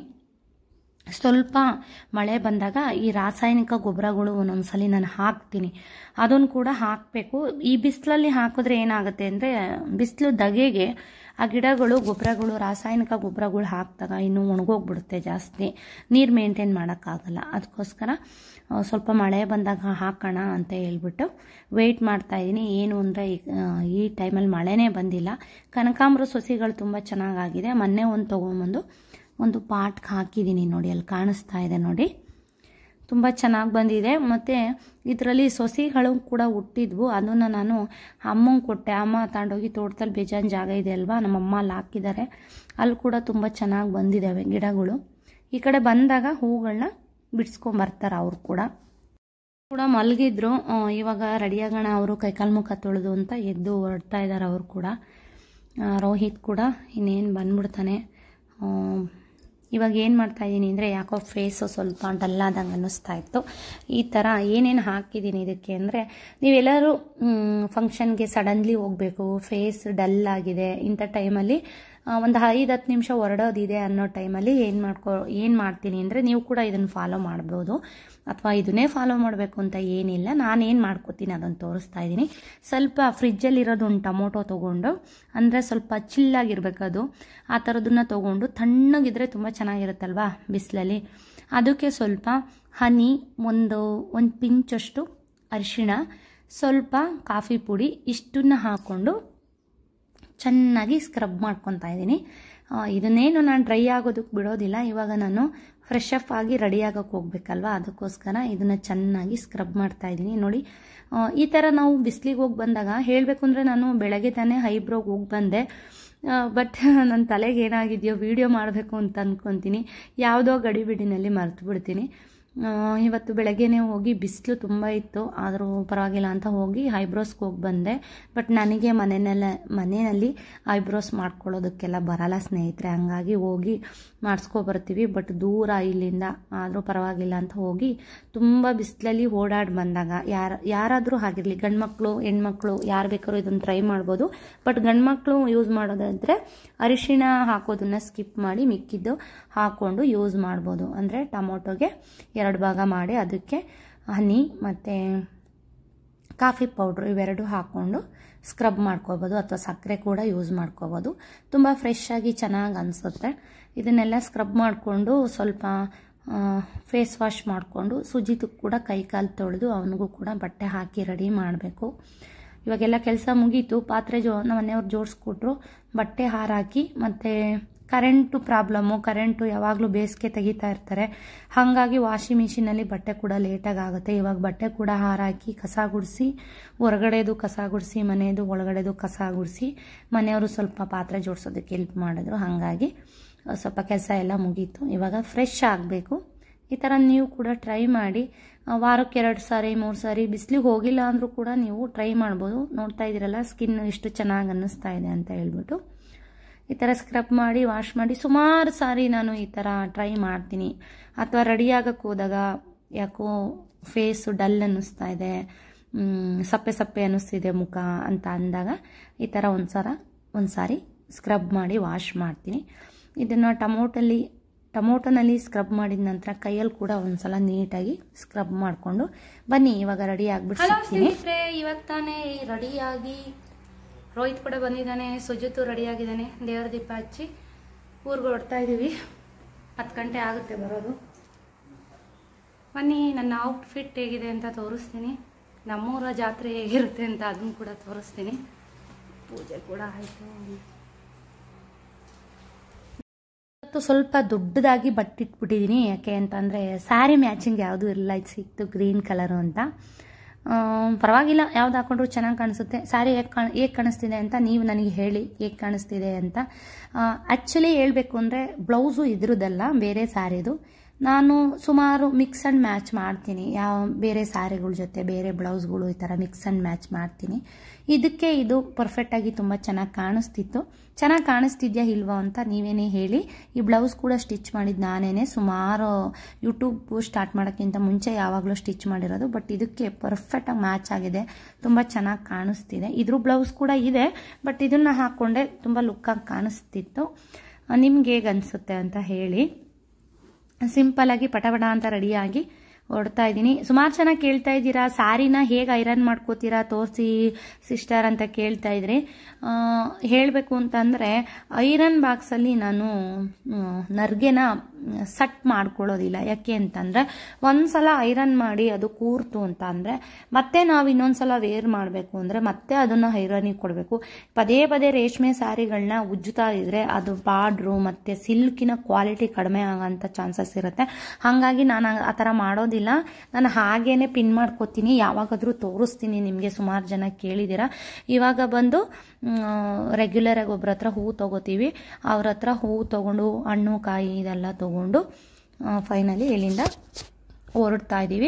ಸ್ವಲ್ಪ ಮಳೆ ಬಂದಾಗ ಈ ರಾಸಾಯನಿಕ ಗೊಬ್ಬರಗಳು ಒಂದೊಂದು ಸಲ ನಾನು ಹಾಕ್ತೀನಿ ಅದನ್ನು ಕೂಡ ಹಾಕಬೇಕು ಈ ಬಿಸಿಲಲ್ಲಿ ಹಾಕಿದ್ರೆ ಏನಾಗುತ್ತೆ ಅಂದರೆ ಬಿಸಿಲು ದಗೆಗೆ ಆ ಗಿಡಗಳು ಗೊಬ್ಬರಗಳು ರಾಸಾಯನಿಕ ಗೊಬ್ಬರಗಳು ಹಾಕಿದಾಗ ಇನ್ನೂ ಒಣಗೋಗ್ಬಿಡುತ್ತೆ ಜಾಸ್ತಿ ನೀರು ಮೇಂಟೈನ್ ಮಾಡೋಕ್ಕಾಗಲ್ಲ ಅದಕ್ಕೋಸ್ಕರ ಆ, ಸ್ವಲ್ಪ ಮಳೆ ಬಂದಾಗ ಹಾಕೋಣ ಅಂತ ಹೇಳ್ಬಿಟ್ಟು ವೆಯ್ಟ್ ಮಾಡ್ತಾ ಇದ್ದೀನಿ ಏನು ಅಂದರೆ ಈ ಟೈಮಲ್ಲಿ ಮಳೆನೇ ಬಂದಿಲ್ಲ ಕನಕಾಂಬರ ಸೊಸಿಗಳು ತುಂಬ ಚೆನ್ನಾಗಾಗಿದೆ ಮೊನ್ನೆ ಒಂದು ತೊಗೊಂಬಂದು ಒಂದು ಪಾಟ್ಗೆ ಹಾಕಿದ್ದೀನಿ ನೋಡಿ ಅಲ್ಲಿ ಕಾಣಿಸ್ತಾ ಇದೆ ನೋಡಿ ತುಂಬ ಚೆನ್ನಾಗಿ ಬಂದಿದೆ ಮತ್ತು ಇದರಲ್ಲಿ ಸೊಸೆಗಳು ಕೂಡ ಹುಟ್ಟಿದ್ವು ಅದನ್ನು ನಾನು ಅಮ್ಮಂಗೆ ಕೊಟ್ಟೆ ಅಮ್ಮ ತಗೊಂಡೋಗಿ ತೋಟದಲ್ಲಿ ಬೇಜಾನ್ ಜಾಗ ಇದೆ ಅಲ್ವಾ ನಮ್ಮಮ್ಮ ಅಲ್ಲಿ ಹಾಕಿದ್ದಾರೆ ಅಲ್ಲಿ ಕೂಡ ತುಂಬ ಚೆನ್ನಾಗಿ ಬಂದಿದ್ದಾವೆ ಗಿಡಗಳು ಈ ಕಡೆ ಬಂದಾಗ ಹೂಗಳನ್ನ ಬಿಡಿಸ್ಕೊಂಬರ್ತಾರೆ ಅವ್ರು ಕೂಡ ಕೂಡ ಮಲಗಿದ್ರು ಆ, ಇವಾಗ ರೆಡಿಯಾಗೋಣ ಅವರು ಕೈಕಾಲು ಮುಖ ತೊಳೆದು ಅಂತ ಎದ್ದು ಹೊರಡ್ತಾ ಇದ್ದಾರೆ ಅವರು ಕೂಡ ಆ, ರೋಹಿತ್ ಕೂಡ ಇನ್ನೇನು ಬಂದ್ಬಿಡ್ತಾನೆ ಆ, ಇವಾಗ ಏನು ಮಾಡ್ತಾ ಇದ್ದೀನಿ ಅಂದರೆ ಯಾಕೋ ಫೇಸು ಸ್ವಲ್ಪ ಡಲ್ಲಾದಂಗೆ ಅನ್ನಿಸ್ತಾ ಇತ್ತು ಈ ಥರ ಏನೇನು ಹಾಕಿದ್ದೀನಿ ಇದಕ್ಕೆ ಅಂದರೆ ನೀವೆಲ್ಲರೂ ಫಂಕ್ಷನ್ಗೆ ಸಡನ್ಲಿ ಹೋಗಬೇಕು ಫೇಸ್ ಡಲ್ ಆಗಿದೆ ಇಂಥ ಟೈಮಲ್ಲಿ ಒಂದು ಐದು ಹತ್ತು ನಿಮಿಷ ಹೊರಡೋದಿದೆ ಅನ್ನೋ ಟೈಮಲ್ಲಿ ಏನು ಮಾಡ್ಕೊ ಏನು ಮಾಡ್ತೀನಿ ಅಂದರೆ ನೀವು ಕೂಡ ಇದನ್ನು ಫಾಲೋ ಮಾಡ್ಬೋದು ಅಥವಾ ಇದನ್ನೇ ಫಾಲೋ ಮಾಡಬೇಕು ಅಂತ ಏನಿಲ್ಲ ನಾನು ಏನು ಮಾಡ್ಕೋತೀನಿ ಅದನ್ನು ತೋರಿಸ್ತಾ ಇದ್ದೀನಿ ಸ್ವಲ್ಪ ಫ್ರಿಜ್ಜಲ್ಲಿರೋದು ಒಂದು ಟೊಮೊಟೊ ತೊಗೊಂಡು ಅಂದರೆ ಸ್ವಲ್ಪ ಚಿಲ್ಲಾಗಿರ್ಬೇಕು ಅದು ಆ ಥರದನ್ನ ತೊಗೊಂಡು ತಣ್ಣಗಿದ್ರೆ ತುಂಬ ಚೆನ್ನಾಗಿರುತ್ತಲ್ವಾ ಬಿಸಿಲಲ್ಲಿ ಅದಕ್ಕೆ ಸ್ವಲ್ಪ ಹನಿ ಒಂದು ಒಂದು ಪಿಂಚಷ್ಟು ಅರಿಶಿಣ ಸ್ವಲ್ಪ ಕಾಫಿ ಪುಡಿ ಇಷ್ಟನ್ನ ಹಾಕ್ಕೊಂಡು ಚೆನ್ನಾಗಿ ಸ್ಕ್ರಬ್ ಮಾಡ್ಕೊತಾ ಇದ್ದೀನಿ ಆ, ಇದನ್ನೇನು ನಾನು ಡ್ರೈ ಆಗೋದಕ್ಕೆ ಬಿಡೋದಿಲ್ಲ ಇವಾಗ ನಾನು ಫ್ರೆಶ್ ಅಪ್ ಆಗಿ ರೆಡಿ ಆಗೋಕ್ಕೆ ಹೋಗ್ಬೇಕಲ್ವ ಅದಕ್ಕೋಸ್ಕರ ಇದನ್ನು ಚೆನ್ನಾಗಿ ಸ್ಕ್ರಬ್ ಮಾಡ್ತಾ ಇದ್ದೀನಿ ನೋಡಿ ಆ, ಈ ಥರ ನಾವು ಬಿಸಿಲಿಗೆ ಹೋಗಿ ಬಂದಾಗ ಹೇಳಬೇಕು ಅಂದರೆ ನಾನು ಬೆಳಗ್ಗೆ ತಾನೇ ಐಬ್ರೋಗೆ ಹೋಗಿ ಬಂದೆ ಬಟ್ ನನ್ನ ತಲೆಗೆ ಏನಾಗಿದೆಯೋ ವಿಡಿಯೋ ಮಾಡಬೇಕು ಅಂತ ಅಂದ್ಕೊತೀನಿ ಯಾವುದೋ ಗಡಿಬಿಡಿನಲ್ಲಿ ಮರೆತು ಬಿಡ್ತೀನಿ ಆ, ಇವತ್ತು ಬೆಳಗ್ಗೆನೇ ಹೋಗಿ ಬಿಸಿಲು ತುಂಬ ಇತ್ತು ಆದರೂ ಪರವಾಗಿಲ್ಲ ಅಂತ ಹೋಗಿ ಐಬ್ರೋಸ್ಗೆ ಹೋಗಿ ಬಂದೆ ಬಟ್ ನನಗೆ ಮನೆಯಲ್ಲ ಮನೆಯಲ್ಲಿ ಐಬ್ರೋಸ್ ಮಾಡ್ಕೊಳ್ಳೋದಕ್ಕೆಲ್ಲ ಬರಲ್ಲ ಸ್ನೇಹಿತರೆ ಹಂಗಾಗಿ ಹೋಗಿ ಮಾಡಿಸ್ಕೊಬರ್ತೀವಿ ಬಟ್ ದೂರ ಇಲ್ಲಿಂದ ಆದರೂ ಪರವಾಗಿಲ್ಲ ಅಂತ ಹೋಗಿ ತುಂಬ ಬಿಸಿಲಲ್ಲಿ ಓಡಾಡಿ ಬಂದಾಗ ಯಾರ ಯಾರಾದರೂ ಆಗಿರಲಿ ಗಂಡ್ಮಕ್ಳು ಹೆಣ್ಮಕ್ಳು ಯಾರು ಬೇಕಾದ್ರೂ ಇದನ್ನು ಟ್ರೈ ಮಾಡ್ಬೋದು ಬಟ್ ಗಂಡ್ಮಕ್ಳು ಯೂಸ್ ಮಾಡೋದಾದರೆ ಅರಿಶಿಣ ಹಾಕೋದನ್ನ ಸ್ಕಿಪ್ ಮಾಡಿ ಮಿಕ್ಕಿದ್ದು ಹಾಕ್ಕೊಂಡು ಯೂಸ್ ಮಾಡ್ಬೋದು ಅಂದರೆ ಟೊಮೊಟೊಗೆ ಎರಡು ಭಾಗ ಮಾಡಿ ಅದಕ್ಕೆ ಹನಿ ಮತ್ತು ಕಾಫಿ ಪೌಡ್ರು ಇವೆರಡು ಹಾಕ್ಕೊಂಡು ಸ್ಕ್ರಬ್ ಮಾಡ್ಕೋಬೋದು ಅಥವಾ ಸಕ್ಕರೆ ಕೂಡ ಯೂಸ್ ಮಾಡ್ಕೋಬೋದು ತುಂಬ ಫ್ರೆಶ್ ಆಗಿ ಚೆನ್ನಾಗಿ ಅನಿಸುತ್ತೆ ಇದನ್ನೆಲ್ಲ ಸ್ಕ್ರಬ್ ಮಾಡಿಕೊಂಡು ಸ್ವಲ್ಪ ಫೇಸ್ ವಾಶ್ ಮಾಡಿಕೊಂಡು ಸುಜಿತು ಕೂಡ ಕೈ ಕಾಲು ತೊಳೆದು ಅವನಿಗೂ ಕೂಡ ಬಟ್ಟೆ ಹಾಕಿ ರೆಡಿ ಮಾಡಬೇಕು ಇವಾಗೆಲ್ಲ ಕೆಲಸ ಮುಗೀತು ಪಾತ್ರೆ ಜೋ ನಮ್ಮ ಮನೆಯವ್ರು ಜೋಡಿಸ್ಕೊಟ್ರು ಬಟ್ಟೆ ಹಾರಾಕಿ ಮತ್ತು ಕರೆಂಟು ಪ್ರಾಬ್ಲಮ್ಮು ಕರೆಂಟು ಯಾವಾಗಲೂ ಬೇಸಿಗೆ ತೆಗಿತಾ ಇರ್ತಾರೆ ಹಾಗಾಗಿ ವಾಷಿಂಗ್ ಮಿಷಿನಲ್ಲಿ ಬಟ್ಟೆ ಕೂಡ ಲೇಟಾಗಿ ಆಗುತ್ತೆ ಇವಾಗ ಬಟ್ಟೆ ಕೂಡ ಹಾರಾಕಿ ಕಸ ಗುಡಿಸಿ ಹೊರಗಡೆದು ಕಸ ಗುಡಿಸಿ ಮನೆಯದು ಒಳಗಡೆದು ಕಸ ಗುಡಿಸಿ ಮನೆಯವರು ಸ್ವಲ್ಪ ಪಾತ್ರೆ ಜೋಡಿಸೋದಕ್ಕೆ ಹೆಲ್ಪ್ ಮಾಡಿದ್ರು ಹಾಗಾಗಿ ಸ್ವಲ್ಪ ಕೆಲಸ ಎಲ್ಲ ಮುಗೀತು ಇವಾಗ ಫ್ರೆಶ್ ಆಗಬೇಕು ಈ ಥರ ನೀವು ಕೂಡ ಟ್ರೈ ಮಾಡಿ ಆ, ವಾರಕ್ಕೆ ಎರಡು ಸಾರಿ ಮೂರು ಸಾರಿ ಬಿಸಿಲಿಗೆ ಹೋಗಿಲ್ಲ ಅಂದರೂ ಕೂಡ ನೀವು ಟ್ರೈ ಮಾಡ್ಬೋದು ನೋಡ್ತಾ ಇದ್ದೀರಲ್ಲ ಸ್ಕಿನ್ ಎಷ್ಟು ಚೆನ್ನಾಗಿ ಅನ್ನಿಸ್ತಾ ಇದೆ ಅಂತ ಹೇಳ್ಬಿಟ್ಟು ಈ ಥರ ಸ್ಕ್ರಬ್ ಮಾಡಿ ವಾಶ್ ಮಾಡಿ ಸುಮಾರು ಸಾರಿ ನಾನು ಈ ಥರ ಟ್ರೈ ಮಾಡ್ತೀನಿ ಅಥವಾ ರೆಡಿ ಆಗಕ್ಕೆ ಹೋದಾಗ ಯಾಕೋ ಫೇಸು ಡಲ್ ಅನ್ನಿಸ್ತಾ ಇದೆ ಮ್, ಸಪ್ಪೆ ಸಪ್ಪೆ ಅನ್ನಿಸ್ತಿದೆ ಮುಖ ಅಂತ ಅಂದಾಗ ಈ ಥರ ಒಂದು ಸಲ ಒಂದು ಸಾರಿ ಸ್ಕ್ರಬ್ ಮಾಡಿ ವಾಶ್ ಮಾಡ್ತೀನಿ ಇದನ್ನು ಟೊಮೊಟಲ್ಲಿ ಟೊಮೊಟೊನಲ್ಲಿ ಸ್ಕ್ರಬ್ ಮಾಡಿದ ನಂತರ ಕೈಯಲ್ಲಿ ಕೂಡ ಒಂದ್ಸಲ ನೀಟಾಗಿ ಸ್ಕ್ರಬ್ ಮಾಡಿಕೊಂಡು ಬನ್ನಿ ಇವಾಗ ರೆಡಿ ಆಗ್ಬಿಟ್ಟು ಹಲೋ ಸಿಗ್ತೀನಿ ಸ್ನೇಹಿತರೆ ಇವಾಗ ತಾನೇ ರೆಡಿಯಾಗಿ ರೋಹಿತ್ ಕೂಡ ಬಂದಿದ್ದಾನೆ ಸುಜಿತು ರೆಡಿಯಾಗಿದ್ದಾನೆ ದೇವರ ದೀಪ ಹಚ್ಚಿ ಊರಿಗೆ ಹೊರಡ್ತಾ ಇದ್ದೀವಿ ಹತ್ತು ಗಂಟೆ ಆಗುತ್ತೆ ಬರೋದು ಬನ್ನಿ ನನ್ನ ಔಟ್ಫಿಟ್ ಹೇಗಿದೆ ಅಂತ ತೋರಿಸ್ತೀನಿ ನಮ್ಮೂರ ಜಾತ್ರೆ ಹೇಗಿರುತ್ತೆ ಅಂತ ಅದನ್ನು ಕೂಡ ತೋರಿಸ್ತೀನಿ ಪೂಜೆ ಕೂಡ ಆಯಿತು ಇವತ್ತು ಸ್ವಲ್ಪ ದೊಡ್ಡದಾಗಿ ಬಟ್ಟಿಟ್ಬಿಟ್ಟಿದ್ದೀನಿ ಯಾಕೆ ಅಂತಂದರೆ ಸ್ಯಾರಿ ಮ್ಯಾಚಿಂಗ್ ಯಾವುದೂ ಇರಲಿಲ್ಲ ಇದು ಸಿಕ್ತು ಗ್ರೀನ್ ಕಲರು ಅಂತ ಆ, ಪರವಾಗಿಲ್ಲ ಯಾವ್ದು ಹಾಕೊಂಡ್ರು ಚೆನ್ನಾಗಿ ಕಾಣಿಸುತ್ತೆ ಸ್ಯಾರಿ ಹೇಗೆ ಕಾಣ್ ಹೇಗೆ ಕಾಣಿಸ್ತಿದೆ ಅಂತ ನೀವು ನನಗೆ ಹೇಳಿ ಹೇಗೆ ಕಾಣಿಸ್ತಿದೆ ಅಂತ ಆ್ಯಕ್ಚುಲಿ ಹೇಳಬೇಕು ಅಂದರೆ ಬ್ಲೌಸು ಇದ್ರದ್ದಲ್ಲ ಬೇರೆ ಸ್ಯಾರಿದು ನಾನು ಸುಮಾರು ಮಿಕ್ಸ್ ಆ್ಯಂಡ್ ಮ್ಯಾಚ್ ಮಾಡ್ತೀನಿ ಯಾವ ಬೇರೆ ಸ್ಯಾರಿಗಳ ಜೊತೆ ಬೇರೆ ಬ್ಲೌಸ್ಗಳು ಈ ಥರ ಮಿಕ್ಸ್ ಆ್ಯಂಡ್ ಮ್ಯಾಚ್ ಮಾಡ್ತೀನಿ ಇದಕ್ಕೆ ಇದು ಪರ್ಫೆಕ್ಟಾಗಿ ತುಂಬ ಚೆನ್ನಾಗಿ ಕಾಣಿಸ್ತಿತ್ತು ಚೆನ್ನಾಗಿ ಕಾಣಿಸ್ತಿದ್ಯಾ ಇಲ್ವಾ ಅಂತ ನೀವೇನೇ ಹೇಳಿ ಈ ಬ್ಲೌಸ್ ಕೂಡ ಸ್ಟಿಚ್ ಮಾಡಿದ್ದು ನಾನೇನೆ ಸುಮಾರು ಯೂಟ್ಯೂಬ್ ಸ್ಟಾರ್ಟ್ ಮಾಡೋಕ್ಕಿಂತ ಮುಂಚೆ ಯಾವಾಗಲೂ ಸ್ಟಿಚ್ ಮಾಡಿರೋದು ಬಟ್ ಇದಕ್ಕೆ ಪರ್ಫೆಕ್ಟಾಗಿ ಮ್ಯಾಚ್ ಆಗಿದೆ ತುಂಬ ಚೆನ್ನಾಗಿ ಕಾಣಿಸ್ತಿದೆ ಇದ್ರ ಬ್ಲೌಸ್ ಕೂಡ ಇದೆ ಬಟ್ ಇದನ್ನು ಹಾಕ್ಕೊಂಡೆ ತುಂಬ ಲುಕ್ಕಾಗಿ ಕಾಣಿಸ್ತಿತ್ತು ನಿಮ್ಗೆ ಹೇಗೆ ಅನಿಸುತ್ತೆ ಅಂತ ಹೇಳಿ ಸಿಂಪಲ್ಲಾಗಿ ಪಟಪಟ ಅಂತ ರೆಡಿಯಾಗಿ ಹೊಡ್ತಾ ಇದ್ದೀನಿ ಸುಮಾರು ಚೆನ್ನಾಗಿ ಕೇಳ್ತಾ ಇದ್ದೀರಾ ಸ್ಯಾರಿನ ಹೇಗೆ ಐರನ್ ಮಾಡ್ಕೋತೀರಾ ತೋರಿಸಿ ಸಿಸ್ಟರ್ ಅಂತ ಕೇಳ್ತಾ ಇದ್ರಿ ಹೇಳಬೇಕು ಅಂತಂದರೆ ಐರನ್ ಬಾಕ್ಸಲ್ಲಿ ನಾನು ಮ್, ನರ್ಗೆನ ಸಟ್ ಮಾಡ್ಕೊಳ್ಳೋದಿಲ್ಲ ಯಾಕೆ ಅಂತಂದರೆ ಒಂದು ಸಲ ಐರನ್ ಮಾಡಿ ಅದು ಕೂರ್ತು ಅಂತ ಅಂದರೆ ಮತ್ತೆ ನಾವು ಇನ್ನೊಂದು ಸಲ ವೇರ್ ಮಾಡಬೇಕು ಅಂದರೆ ಮತ್ತೆ ಅದನ್ನು ಐರನಿಗೆ ಕೊಡಬೇಕು ಪದೇ ಪದೇ ರೇಷ್ಮೆ ಸ್ಯಾರಿಗಳನ್ನ ಉಜ್ಜುತ್ತಾ ಇದ್ರೆ ಅದು ಬಾರ್ಡ್ರು ಮತ್ತು ಸಿಲ್ಕಿನ ಕ್ವಾಲಿಟಿ ಕಡಿಮೆ ಆಗೋಂಥ ಚಾನ್ಸಸ್ ಇರುತ್ತೆ ಹಾಗಾಗಿ ನಾನು ಆ ಥರ ಮಾಡೋದಿಲ್ಲ ನಾನು ಹಾಗೇನೆ ಪಿನ್ ಮಾಡ್ಕೋತೀನಿ ಯಾವಾಗಾದರೂ ತೋರಿಸ್ತೀನಿ ನಿಮಗೆ ಸುಮಾರು ಜನ ಕೇಳಿದ್ದೀರಾ ಇವಾಗ ಬಂದು ರೆಗ್ಯುಲರಾಗಿ ಒಬ್ರ ಹತ್ರ ಹೂವು ತೊಗೋತೀವಿ ಅವ್ರ ಹತ್ರ ಹೂವು ತೊಗೊಂಡು ಹಣ್ಣು ಕಾಯಿ ಇದೆಲ್ಲ ತೊಗೊಂಡು ಫೈನಲಿ ಇಲ್ಲಿಂದ ಹೊರಡ್ತಾ ಇದ್ದೀವಿ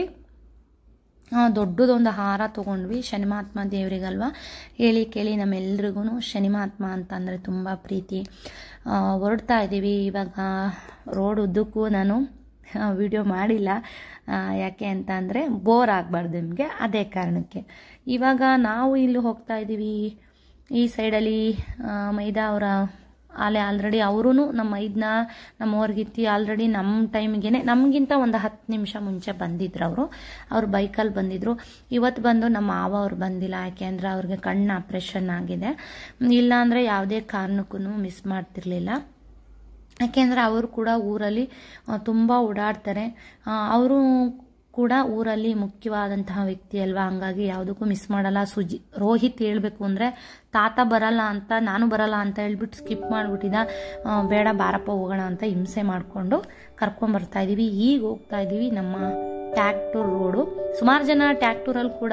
ಆ, ದೊಡ್ಡದೊಂದು ಹಾರ ತೊಗೊಂಡ್ವಿ ಶನಿಮಾತ್ಮ ದೇವರಿಗಲ್ವ ಹೇಳಿ ಕೇಳಿ ನಮ್ಮೆಲ್ರಿಗೂ ಶನಿಮಾತ್ಮ ಅಂತಂದರೆ ತುಂಬ ಪ್ರೀತಿ ಆ, ಹೊರಡ್ತಾ ಇದ್ದೀವಿ ಇವಾಗ ರೋಡ್ ಉದ್ದಕ್ಕೂ ನಾನು ವಿಡಿಯೋ ಮಾಡಿಲ್ಲ ಆ, ಯಾಕೆ ಅಂತ ಅಂದರೆ ಬೋರ್ ಆಗಬಾರ್ದು ನಿಮಗೆ ಅದೇ ಕಾರಣಕ್ಕೆ ಇವಾಗ ನಾವು ಇಲ್ಲಿ ಹೋಗ್ತಾ ಇದ್ದೀವಿ ಈ ಸೈಡಲ್ಲಿ ಆ, ಮೈದಾ ಅವರ ಅಲ್ಲೇ ಆಲ್ರೆಡಿ ಅವರೂ ನಮ್ಮ ಐದನ್ನ ನಮ್ಮ ಅವ್ರಿಗಿತ್ತಿ ಆಲ್ರೆಡಿ ನಮ್ಮ ಟೈಮಿಗೆ ನಮಗಿಂತ ಒಂದು ಹತ್ತು ನಿಮಿಷ ಮುಂಚೆ ಬಂದಿದ್ರು ಅವರು ಅವ್ರು ಬೈಕಲ್ಲಿ ಬಂದಿದ್ರು ಇವತ್ತು ಬಂದು ನಮ್ಮ ಮಾವ ಅವ್ರು ಬಂದಿಲ್ಲ ಯಾಕೆಂದರೆ ಅವ್ರಿಗೆ ಕಣ್ಣು ಆಪ್ರೇಷನ್ ಆಗಿದೆ ಇಲ್ಲಾಂದರೆ ಯಾವುದೇ ಕಾರಣಕ್ಕೂ ಮಿಸ್ ಮಾಡ್ತಿರ್ಲಿಲ್ಲ ಯಾಕೆಂದರೆ ಅವರು ಕೂಡ ಊರಲ್ಲಿ ತುಂಬ ಓಡಾಡ್ತಾರೆ ಅವರು ಕೂಡ ಊರಲ್ಲಿ ಮುಖ್ಯವಾದಂತಹ ವ್ಯಕ್ತಿ ಅಲ್ವಾ ಹಂಗಾಗಿ ಯಾವುದಕ್ಕೂ ಮಿಸ್ ಮಾಡಲ್ಲ ಸುಜಿ ರೋಹಿತ್ ಹೇಳಬೇಕು ಅಂದರೆ ತಾತ ಬರಲ್ಲ ಅಂತ ನಾನು ಬರಲ್ಲ ಅಂತ ಹೇಳ್ಬಿಟ್ಟು ಸ್ಕಿಪ್ ಮಾಡಿಬಿಟ್ಟಿದ್ದ ಬೇಡ ಬಾರಪ್ಪ ಹೋಗೋಣ ಅಂತ ಹಿಂಸೆ ಮಾಡಿಕೊಂಡು ಕರ್ಕೊಂಬರ್ತಾ ಇದ್ದೀವಿ ಈಗ ಹೋಗ್ತಾ ಇದ್ದೀವಿ ನಮ್ಮ ಟ್ಯಾಕ್ಟೂರ್ ರೋಡು ಸುಮಾರು ಜನ ಟ್ಯಾಕ್ಟೂರಲ್ಲಿ ಕೂಡ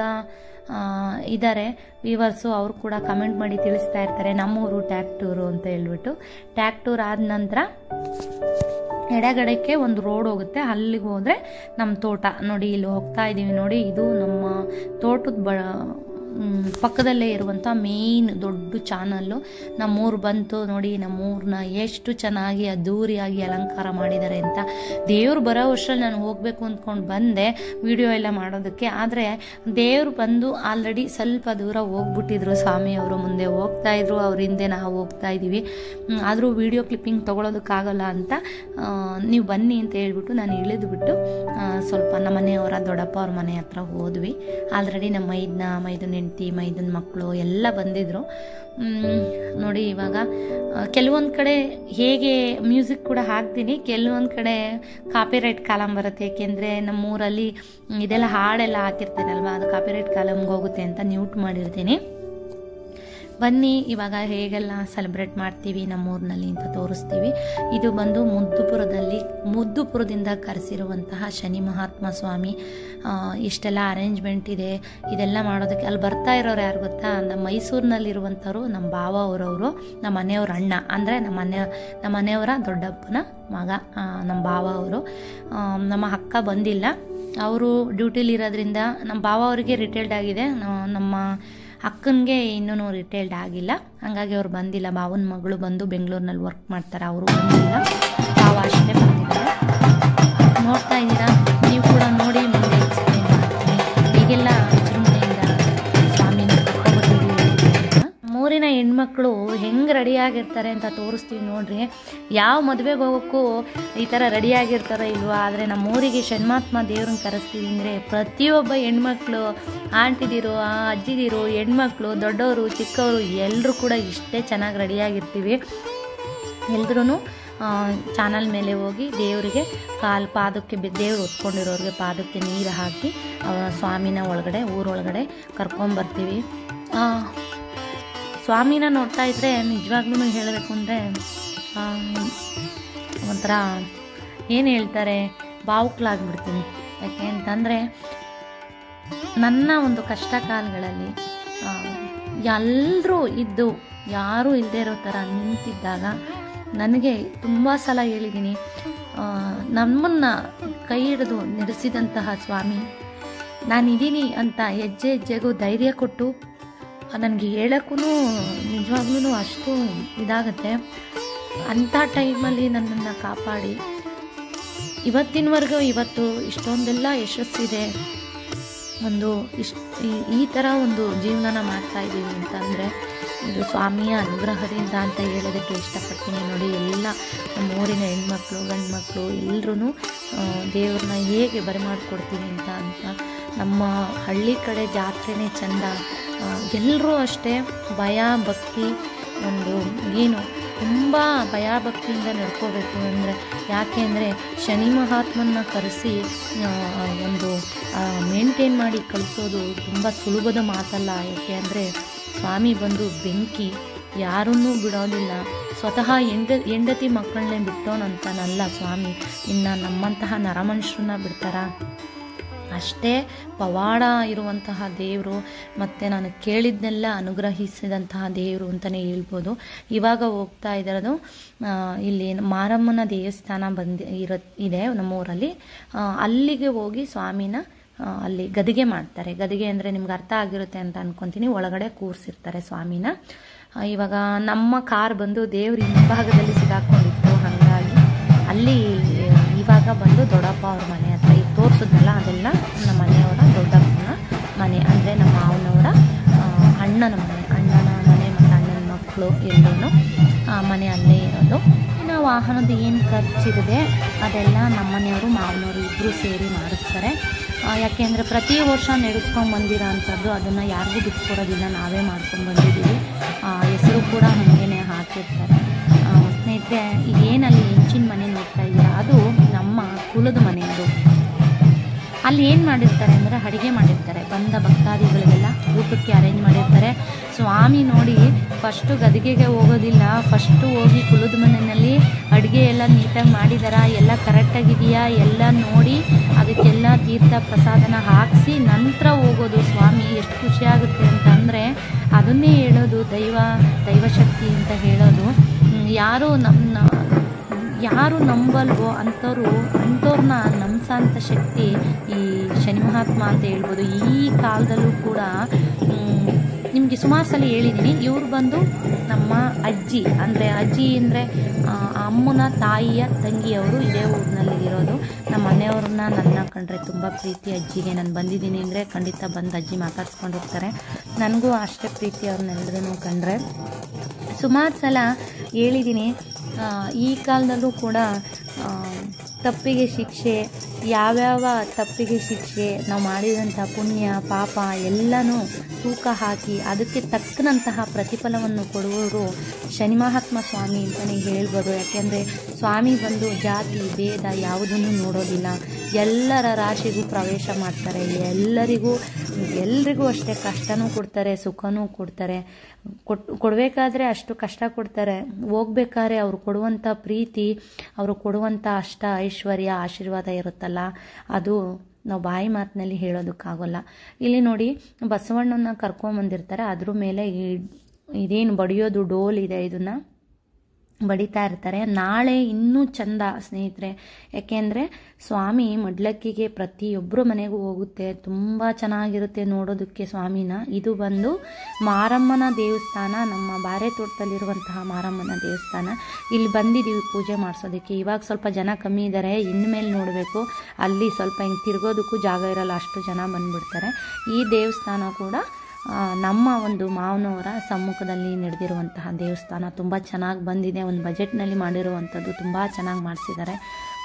ಇದ್ದಾರೆ ವೀವರ್ಸು ಅವರು ಕೂಡ ಕಮೆಂಟ್ ಮಾಡಿ ತಿಳಿಸ್ತಾ ಇರ್ತಾರೆ ನಮ್ಮೂರು ಟ್ಯಾಕ್ಟೂರು ಅಂತ ಹೇಳ್ಬಿಟ್ಟು ಟ್ಯಾಕ್ಟೂರ್ ಆದ ನಂತರ ಎಡಗಡೆಗೆ ಒಂದು ರೋಡ್ ಹೋಗುತ್ತೆ ಅಲ್ಲಿಗೆ ಹೋದರೆ ನಮ್ಮ ತೋಟ ನೋಡಿ ಇಲ್ಲಿ ಹೋಗ್ತಾ ಇದ್ದೀವಿ ನೋಡಿ ಇದು ನಮ್ಮ ತೋಟದ ಬ ಮ್, ಪಕ್ಕದಲ್ಲೇ ಇರುವಂಥ ಮೇಯ್ನ್ ದೊಡ್ಡ ಚಾನಲ್ಲು ನಮ್ಮೂರು ಬಂತು ನೋಡಿ ನಮ್ಮೂರನ್ನ ಎಷ್ಟು ಚೆನ್ನಾಗಿ ಅದ್ದೂರಿಯಾಗಿ ಅಲಂಕಾರ ಮಾಡಿದ್ದಾರೆ ಅಂತ ದೇವ್ರು ಬರೋ ವರ್ಷದಲ್ಲಿ ನಾನು ಹೋಗಬೇಕು ಅಂದ್ಕೊಂಡು ಬಂದೆ ವಿಡಿಯೋ ಎಲ್ಲ ಮಾಡೋದಕ್ಕೆ ಆದರೆ ದೇವ್ರು ಬಂದು ಆಲ್ರೆಡಿ ಸ್ವಲ್ಪ ದೂರ ಹೋಗ್ಬಿಟ್ಟಿದ್ರು ಸ್ವಾಮಿಯವರು ಮುಂದೆ ಹೋಗ್ತಾ ಇದ್ರು ಅವ್ರ ಹಿಂದೆ ನಾವು ಹೋಗ್ತಾ ಇದ್ದೀವಿ ಆದರೂ ವಿಡಿಯೋ ಕ್ಲಿಪ್ಪಿಂಗ್ ತೊಗೊಳೋದಕ್ಕಾಗಲ್ಲ ಅಂತ ಆ, ನೀವು ಬನ್ನಿ ಅಂತ ಹೇಳ್ಬಿಟ್ಟು ನಾನು ಇಳಿದ್ಬಿಟ್ಟು ಆ, ಸ್ವಲ್ಪ ನಮ್ಮ ಮನೆಯವರ ದೊಡ್ಡಪ್ಪ ಅವ್ರ ಮನೆ ಹತ್ರ ಹೋದ್ವಿ ಆಲ್ರೆಡಿ ನಮ್ಮ ಮೈದನ ಮೈದನ ಹೆಂಡತಿ ಮೈದನ ಮಕ್ಕಳು ಎಲ್ಲ ಬಂದಿದ್ರು ಮ್, ನೋಡಿ ಇವಾಗ ಕೆಲವೊಂದು ಕಡೆ ಹೇಗೆ ಮ್ಯೂಸಿಕ್ ಕೂಡ ಹಾಕ್ತೀನಿ ಕೆಲವೊಂದು ಕಡೆ ಕಾಪಿರೈಟ್ ಕಾಲಮ್ ಬರುತ್ತೆ ಏಕೆಂದರೆ ನಮ್ಮೂರಲ್ಲಿ ಮ್, ಇದೆಲ್ಲ ಹಾಡೆಲ್ಲ ಹಾಕಿರ್ತೀನಲ್ವ ಅದು ಕಾಪಿರೈಟ್ ಕಾಲಮ್ಗೆ ಹೋಗುತ್ತೆ ಅಂತ ನ್ಯೂಟ್ ಮಾಡಿರ್ತೀನಿ ಬನ್ನಿ ಇವಾಗ ಹೇಗೆಲ್ಲ ಸೆಲೆಬ್ರೇಟ್ ಮಾಡ್ತೀವಿ ನಮ್ಮೂರಿನಲ್ಲಿ ಅಂತ ತೋರಿಸ್ತೀವಿ ಇದು ಬಂದು ಮುದ್ದುಪುರದಲ್ಲಿ ಮುದ್ದುಪುರದಿಂದ ಕರೆಸಿರುವಂತಹ ಶನಿ ಮಹಾತ್ಮ ಸ್ವಾಮಿ ಆ, ಇಷ್ಟೆಲ್ಲ ಅರೇಂಜ್ಮೆಂಟ್ ಇದೆ ಇದೆಲ್ಲ ಮಾಡೋದಕ್ಕೆ ಅಲ್ಲಿ ಬರ್ತಾ ಇರೋರು ಯಾರು ಗೊತ್ತಾ ನಮ್ಮ ಮೈಸೂರಿನಲ್ಲಿರುವಂಥವ್ರು ನಮ್ಮ ಭಾವ ಅವರವರು ನಮ್ಮ ಮನೆಯವ್ರ ಅಣ್ಣ ಅಂದರೆ ನಮ್ಮ ಮನೆ ನಮ್ಮ ಮನೆಯವರ ದೊಡ್ಡಪ್ಪನ ಮಗ ಆ, ನಮ್ಮ ಭಾವ ಅವರು ಆ, ನಮ್ಮ ಅಕ್ಕ ಬಂದಿಲ್ಲ ಅವರು ಡ್ಯೂಟಿಲಿರೋದ್ರಿಂದ ನಮ್ಮ ಭಾವ ಅವರಿಗೆ ರಿಟೈರ್ಡ್ ಆಗಿದೆ ನಾ- ನಮ್ಮ ಅಕ್ಕನಿಗೆ ಇನ್ನೂ ರಿಟೈರ್ಡ್ ಆಗಿಲ್ಲ ಹಾಗಾಗಿ ಅವ್ರು ಬಂದಿಲ್ಲ ಭಾವನ ಮಗಳು ಬಂದು ಬೆಂಗಳೂರಿನಲ್ಲಿ ವರ್ಕ್ ಮಾಡ್ತಾರೆ ಅವರು ಬಂದಿಲ್ಲ ಭಾವ ಅಷ್ಟೇ ಬಂದಿದ್ದಾರೆ ನೋಡ್ತಾ ಇದ್ದೀರಾ ನೀವು ಕೂಡ ನೋಡಿ ಮುಂದೆ ಎಕ್ಸ್ಪ್ಲೈನ್ ಮಾಡ್ತೀನಿ ಹೀಗೆಲ್ಲ ವಿಜೃಂಭಣೆಯಿಂದ ಸ್ವಾಮಿನ ಕರ್ಕೊಂಡ್ಬರ್ತೀವಿ ಮೂರಿನ ಹೆಣ್ಮಕ್ಳು ಹೆಂಗೆ ರೆಡಿಯಾಗಿರ್ತಾರೆ ಅಂತ ತೋರಿಸ್ತೀವಿ ನೋಡ್ರಿ ಯಾವ ಮದುವೆಗೆ ಹೋಗೋಕ್ಕೂ ಈ ಥರ ರೆಡಿಯಾಗಿರ್ತಾರೋ ಇಲ್ವಾ ಆದರೆ ನಮ್ಮ ಊರಿಗೆ ಷಣ್ಮಾತ್ಮ ದೇವ್ರನ್ನ ಕರೆಸ್ತೀವಿ ಅಂದರೆ ಪ್ರತಿಯೊಬ್ಬ ಹೆಣ್ಮಕ್ಳು ಆಂಟಿದಿರು ಆ ಅಜ್ಜಿದಿರು ಹೆಣ್ಮಕ್ಳು ದೊಡ್ಡವರು ಚಿಕ್ಕವರು ಎಲ್ಲರೂ ಕೂಡ ಇಷ್ಟೇ ಚೆನ್ನಾಗಿ ರೆಡಿಯಾಗಿರ್ತೀವಿ ಎಲ್ರೂ ಚಾನಲ್ ಮೇಲೆ ಹೋಗಿ ದೇವರಿಗೆ ಕಾಲು ಪಾದಕ್ಕೆ ಬಿ ದೇವ್ರು ಹೊತ್ಕೊಂಡಿರೋರಿಗೆ ಪಾದಕ್ಕೆ ನೀರು ಹಾಕಿ ಆ, ಸ್ವಾಮಿನ ಒಳಗಡೆ ಊರೊಳಗಡೆ ಕರ್ಕೊಂಬರ್ತೀವಿ ಆ, ಸ್ವಾಮಿನ ನೋಡ್ತಾ ಇದ್ದರೆ ನಿಜವಾಗ್ಲೂ ಹೇಳಬೇಕು ಅಂದರೆ ಒಂಥರ ಏನು ಹೇಳ್ತಾರೆ ಭಾವುಕಲಾಗ್ಬಿಡ್ತೀನಿ ಯಾಕೆ ಅಂತಂದರೆ ನನ್ನ ಒಂದು ಕಷ್ಟ ಕಾಲಗಳಲ್ಲಿ ಎಲ್ಲರೂ ಇದ್ದು ಯಾರೂ ಇಲ್ಲದೆ ಇರೋ ಥರ ನಿಂತಿದ್ದಾಗ ನನಗೆ ತುಂಬ ಸಲ ಹೇಳಿದ್ದೀನಿ ನಮ್ಮನ್ನು ಕೈ ಹಿಡಿದು ನಡೆಸಿದಂತಹ ಸ್ವಾಮಿ ನಾನಿದ್ದೀನಿ ಅಂತ ಹೆಜ್ಜೆ ಹೆಜ್ಜೆಗೂ ಧೈರ್ಯ ಕೊಟ್ಟು ನನಗೆ ಹೇಳೋಕ್ಕೂ ನಿಜವಾಗ್ಲೂ ಅಷ್ಟು ಇದಾಗತ್ತೆ ಅಂಥ ಟೈಮಲ್ಲಿ ನನ್ನನ್ನು ಕಾಪಾಡಿ ಇವತ್ತಿನವರೆಗೂ ಇವತ್ತು ಇಷ್ಟೊಂದೆಲ್ಲ ಯಶಸ್ಸಿದೆ ಒಂದು ಇಷ್ಟ ಈ- ಈ ಥರ ಒಂದು ಜೀವನನ ಮಾಡ್ತಾ ಇದ್ದೀವಿ ಅಂತಂದರೆ ಇದು ಸ್ವಾಮಿಯ ಅನುಗ್ರಹದಿಂದ ಅಂತ ಹೇಳೋದಕ್ಕೆ ಇಷ್ಟಪಡ್ತೀನಿ ನೋಡಿ ಎಲ್ಲ ನಮ್ಮ ಊರಿನ ಹೆಣ್ಮಕ್ಳು ಗಂಡು ಮಕ್ಕಳು ಎಲ್ಲರೂ ದೇವ್ರನ್ನ ಹೇಗೆ ಬರಮಾಡ್ಕೊಡ್ತೀನಿ ಅಂತ ಅಂತ ನಮ್ಮ ಹಳ್ಳಿ ಕಡೆ ಜಾತ್ರೆನೇ ಚಂದ ಎಲ್ಲರೂ ಅಷ್ಟೇ ಭಯ ಭಕ್ತಿ ಒಂದು ಏನು ತುಂಬ ಭಯ ಭಕ್ತಿಯಿಂದ ನಡ್ಕೋಬೇಕು ಅಂದರೆ ಯಾಕೆ ಅಂದರೆ ಶನಿ ಮಹಾತ್ಮನ ಕರೆಸಿ ಆ, ಒಂದು ಮೇಂಟೈನ್ ಮಾಡಿ ಕಳಿಸೋದು ತುಂಬ ಸುಲಭದ ಮಾತಲ್ಲ ಯಾಕೆ ಅಂದರೆ ಸ್ವಾಮಿ ಬಂದು ಬೆಂಕಿ ಯಾರನ್ನೂ ಬಿಡೋದಿಲ್ಲ ಸ್ವತಃ ಹೆಂಡ ಹೆಂಡತಿ ಮಕ್ಕಳನ್ನೇ ಬಿಟ್ಟೋನಂತಾನಲ್ಲ ಸ್ವಾಮಿ ಇನ್ನು ನಮ್ಮಂತಹ ನರಮನುಷ್ಯರನ್ನ ಬಿಡ್ತಾರಾ ಅಷ್ಟೇ ಪವಾಡ ಇರುವಂತಹ ದೇವರು ಮತ್ತು ನಾನು ಕೇಳಿದ್ನೆಲ್ಲ ಅನುಗ್ರಹಿಸಿದಂತಹ ದೇವರು ಅಂತಲೇ ಹೇಳ್ಬೋದು ಇವಾಗ ಹೋಗ್ತಾ ಇರೋದು ಆ, ಇಲ್ಲಿ ಮಾರಮ್ಮನ ದೇವಸ್ಥಾನ ಬಂದು ಇರ ಇದೆ ನಮ್ಮೂರಲ್ಲಿ ಆ, ಅಲ್ಲಿಗೆ ಹೋಗಿ ಸ್ವಾಮಿನ ಆ, ಅಲ್ಲಿ ಗದಿಗೆ ಮಾಡ್ತಾರೆ ಗದಿಗೆ ಅಂದರೆ ನಿಮ್ಗೆ ಅರ್ಥ ಆಗಿರುತ್ತೆ ಅಂತ ಅನ್ಕೊತೀನಿ ಒಳಗಡೆ ಕೂರಿಸಿರ್ತಾರೆ ಸ್ವಾಮಿನ ಆ, ಇವಾಗ ನಮ್ಮ ಕಾರ್ ಬಂದು ದೇವ್ರ ಹಿಂಭಾಗದಲ್ಲಿ ಸಿಗಾಕೊಂಡಿತ್ತು ಹಾಗಾಗಿ ಅಲ್ಲಿ ಇವಾಗ ಬಂದು ದೊಡ್ಡಪ್ಪ ಅವ್ರ ಮನೆ ಹತ್ರ ಈಗ ತೋರಿಸಿದ್ನಲ್ಲ ಅದೆಲ್ಲ ನಮ್ಮ ಮನೆಯವರ ದೊಡ್ಡಪ್ಪನ ಮನೆ ಅಂದರೆ ನಮ್ಮ ಮಾವನವರ ಆ, ಅಣ್ಣನ ಮನೆ ಅಣ್ಣನ ಮನೆ ಮತ್ತು ಅಣ್ಣನ ಮಕ್ಕಳು ಎಲ್ಲರೂ ಮನೆ ಅಲ್ಲೇ ಇರೋದು ಇನ್ನು ವಾಹನದ ಏನು ಖರ್ಚಿದೆ ಅದೆಲ್ಲ ನಮ್ಮ ಮನೆಯವರು ಮಾವನವರು ಇಬ್ಬರು ಸೇರಿ ಮಾಡಿಸ್ತಾರೆ ಆ, ಯಾಕೆಂದರೆ ಪ್ರತಿ ವರ್ಷ ನಡೆಸ್ಕೊಂಡು ಬಂದಿರೋ ಅಂಥದ್ದು ಅದನ್ನು ಯಾರಿಗೂ ಬಿಟ್ಕೊಡೋದಿಲ್ಲ ನಾವೇ ಮಾಡ್ಕೊಂಡು ಬಂದಿದ್ದೀವಿ ಆ, ಹೆಸರು ಕೂಡ ನಮಗೇನೆ ಹಾಕಿರ್ತಾರೆ ಆ, ಸ್ನೇಹಿತರೆ ಏನಲ್ಲಿ ಹೆಂಚಿನ ಮನೆ ನೋಡ್ತಾ ಇದ್ದೀರಾ ಅದು ನಮ್ಮ ಕುಲದ ಮನೆ ಅದು ಅಲ್ಲಿ ಏನು ಮಾಡಿರ್ತಾರೆ ಅಂದರೆ ಅಡುಗೆ ಮಾಡಿರ್ತಾರೆ ಬಂದ ಭಕ್ತಾದಿಗಳಿಗೆಲ್ಲ ಊಟಕ್ಕೆ ಅರೇಂಜ್ ಮಾಡಿರ್ತಾರೆ ಸ್ವಾಮಿ ನೋಡಿ ಫಸ್ಟು ಗದಿಗೆಗೆ ಹೋಗೋದಿಲ್ಲ ಫಸ್ಟು ಹೋಗಿ ಕುಲದ ಮನೆಯಲ್ಲಿ ಅಡುಗೆ ಎಲ್ಲ ನೀಟಾಗಿ ಮಾಡಿದಾರಾ ಎಲ್ಲ ಕರೆಕ್ಟಾಗಿದೆಯಾ ಎಲ್ಲ ನೋಡಿ ಅದಕ್ಕೆಲ್ಲ ತೀರ್ಥ ಪ್ರಸಾದನ ಹಾಕಿಸಿ ನಂತರ ಹೋಗೋದು ಸ್ವಾಮಿ ಎಷ್ಟು ಖುಷಿಯಾಗುತ್ತೆ ಅಂತಂದರೆ ಅದನ್ನೇ ಹೇಳೋದು ದೈವ ದೈವಶಕ್ತಿ ಅಂತ ಹೇಳೋದು ಹ್ಮ್, ಯಾರು ನಮ್ಮ ಯಾರು ನಂಬಲ್ವೋ ಅಂಥವ್ರು ಅಂಥವ್ರನ್ನ ನಂಬಿಸೋಂಥ ಶಕ್ತಿ ಈ ಶನಿ ಮಹಾತ್ಮ ಅಂತ ಹೇಳ್ಬೋದು ಈ ಕಾಲದಲ್ಲೂ ಕೂಡ ನಿಮಗೆ ಸುಮಾರು ಸಲ ಹೇಳಿದ್ದೀನಿ ಇವ್ರು ಬಂದು ನಮ್ಮ ಅಜ್ಜಿ ಅಂದರೆ ಅಜ್ಜಿ ಅಂದರೆ ಅಮ್ಮನ ತಾಯಿಯ ತಂಗಿಯವರು ಇದೇ ಊರಿನಲ್ಲಿ ಇರೋದು ನಮ್ಮ ಮನೆಯವ್ರನ್ನ ನನ್ನ ಕಂಡ್ರೆ ತುಂಬ ಪ್ರೀತಿ ಅಜ್ಜಿಗೆ ನಾನು ಬಂದಿದ್ದೀನಿ ಅಂದರೆ ಖಂಡಿತ ಬಂದು ಅಜ್ಜಿ ಮಾತಾಡ್ಸ್ಕೊಂಡಿರ್ತಾರೆ ನನಗೂ ಅಷ್ಟೇ ಪ್ರೀತಿ ಅವ್ರನ್ನೆಲ್ಲರೂ ಕಂಡ್ರೆ ಸುಮಾರು ಸಲ ಹೇಳಿದ್ದೀನಿ ಆ, ಈ ಕಾಲದಲ್ಲೂ ಕೂಡ ಆ, ತಪ್ಪಿಗೆ ಶಿಕ್ಷೆ ಯಾವ್ಯಾವ ತಪ್ಪಿಗೆ ಶಿಕ್ಷೆ ನಾವು ಮಾಡಿದಂಥ ಪುಣ್ಯ ಪಾಪ ಎಲ್ಲನೂ ತೂಕ ಹಾಕಿ ಅದಕ್ಕೆ ತಕ್ಕನಂತಹ ಪ್ರತಿಫಲವನ್ನು ಕೊಡುವವರು ಶನಿ ಮಹಾತ್ಮ ಸ್ವಾಮಿ ಅಂತಲೇ ಹೇಳ್ಬೋದು ಯಾಕೆಂದರೆ ಸ್ವಾಮಿ ಬಂದು ಜಾತಿ ಭೇದ ಯಾವುದನ್ನು ನೋಡೋದಿಲ್ಲ ಎಲ್ಲರ ರಾಶಿಗೂ ಪ್ರವೇಶ ಮಾಡ್ತಾರೆ ಎಲ್ಲರಿಗೂ ಎಲ್ರಿಗೂ ಅಷ್ಟೇ ಕಷ್ಟನೂ ಕೊಡ್ತಾರೆ ಸುಖನೂ ಕೊಡ್ತಾರೆ ಕೊಟ್ ಕೊಡಬೇಕಾದ್ರೆ ಅಷ್ಟು ಕಷ್ಟ ಕೊಡ್ತಾರೆ ಹೋಗ್ಬೇಕಾದ್ರೆ ಅವರು ಕೊಡುವಂಥ ಪ್ರೀತಿ ಅವರು ಕೊಡುವಂಥ ಅಷ್ಟ ಐಶ್ವರ್ಯ ಆಶೀರ್ವಾದ ಇರುತ್ತಲ್ಲ ಅದು ನಾವು ಬಾಯಿ ಮಾತಿನಲ್ಲಿ ಹೇಳೋದಕ್ಕಾಗೋಲ್ಲ ಇಲ್ಲಿ ನೋಡಿ ಬಸವಣ್ಣನ ಕರ್ಕೊಂಬಂದಿರ್ತಾರೆ ಅದ್ರ ಮೇಲೆ ಈ ಇದೇನು ಬಡಿಯೋದು ಡೋಲ್ ಇದೆ ಇದನ್ನು ಬಡಿತಾ ಇರ್ತಾರೆ ನಾಳೆ ಇನ್ನೂ ಚಂದ ಸ್ನೇಹಿತರೆ ಯಾಕೆಂದರೆ ಸ್ವಾಮಿ ಮಡ್ಲಕ್ಕಿಗೆ ಪ್ರತಿಯೊಬ್ಬರ ಮನೆಗೂ ಹೋಗುತ್ತೆ ತುಂಬ ಚೆನ್ನಾಗಿರುತ್ತೆ ನೋಡೋದಕ್ಕೆ ಸ್ವಾಮಿನ ಇದು ಬಂದು ಮಾರಮ್ಮನ ದೇವಸ್ಥಾನ ನಮ್ಮ ಬಾರೆ ತೋಟದಲ್ಲಿರುವಂತಹ ಮಾರಮ್ಮನ ದೇವಸ್ಥಾನ ಇಲ್ಲಿ ಬಂದಿದ್ದೀವಿ ಪೂಜೆ ಮಾಡಿಸೋದಕ್ಕೆ ಇವಾಗ ಸ್ವಲ್ಪ ಜನ ಕಮ್ಮಿ ಇದ್ದಾರೆ ಇನ್ಮೇಲೆ ನೋಡಬೇಕು ಅಲ್ಲಿ ಸ್ವಲ್ಪ ಹಿಂಗೆ ತಿರ್ಗೋದಕ್ಕೂ ಜಾಗ ಇರಲ್ಲ ಅಷ್ಟು ಜನ ಬಂದುಬಿಡ್ತಾರೆ ಈ ದೇವಸ್ಥಾನ ಕೂಡ ಆ, ನಮ್ಮ ಒಂದು ಮಾವನವರ ಸಮ್ಮುಖದಲ್ಲಿ ನಡೆದಿರುವಂತಹ ದೇವಸ್ಥಾನ ತುಂಬ ಚೆನ್ನಾಗಿ ಬಂದಿದೆ ಒಂದು ಬಜೆಟ್ನಲ್ಲಿ ಮಾಡಿರುವಂಥದ್ದು ತುಂಬ ಚೆನ್ನಾಗಿ ಮಾಡಿಸಿದ್ದಾರೆ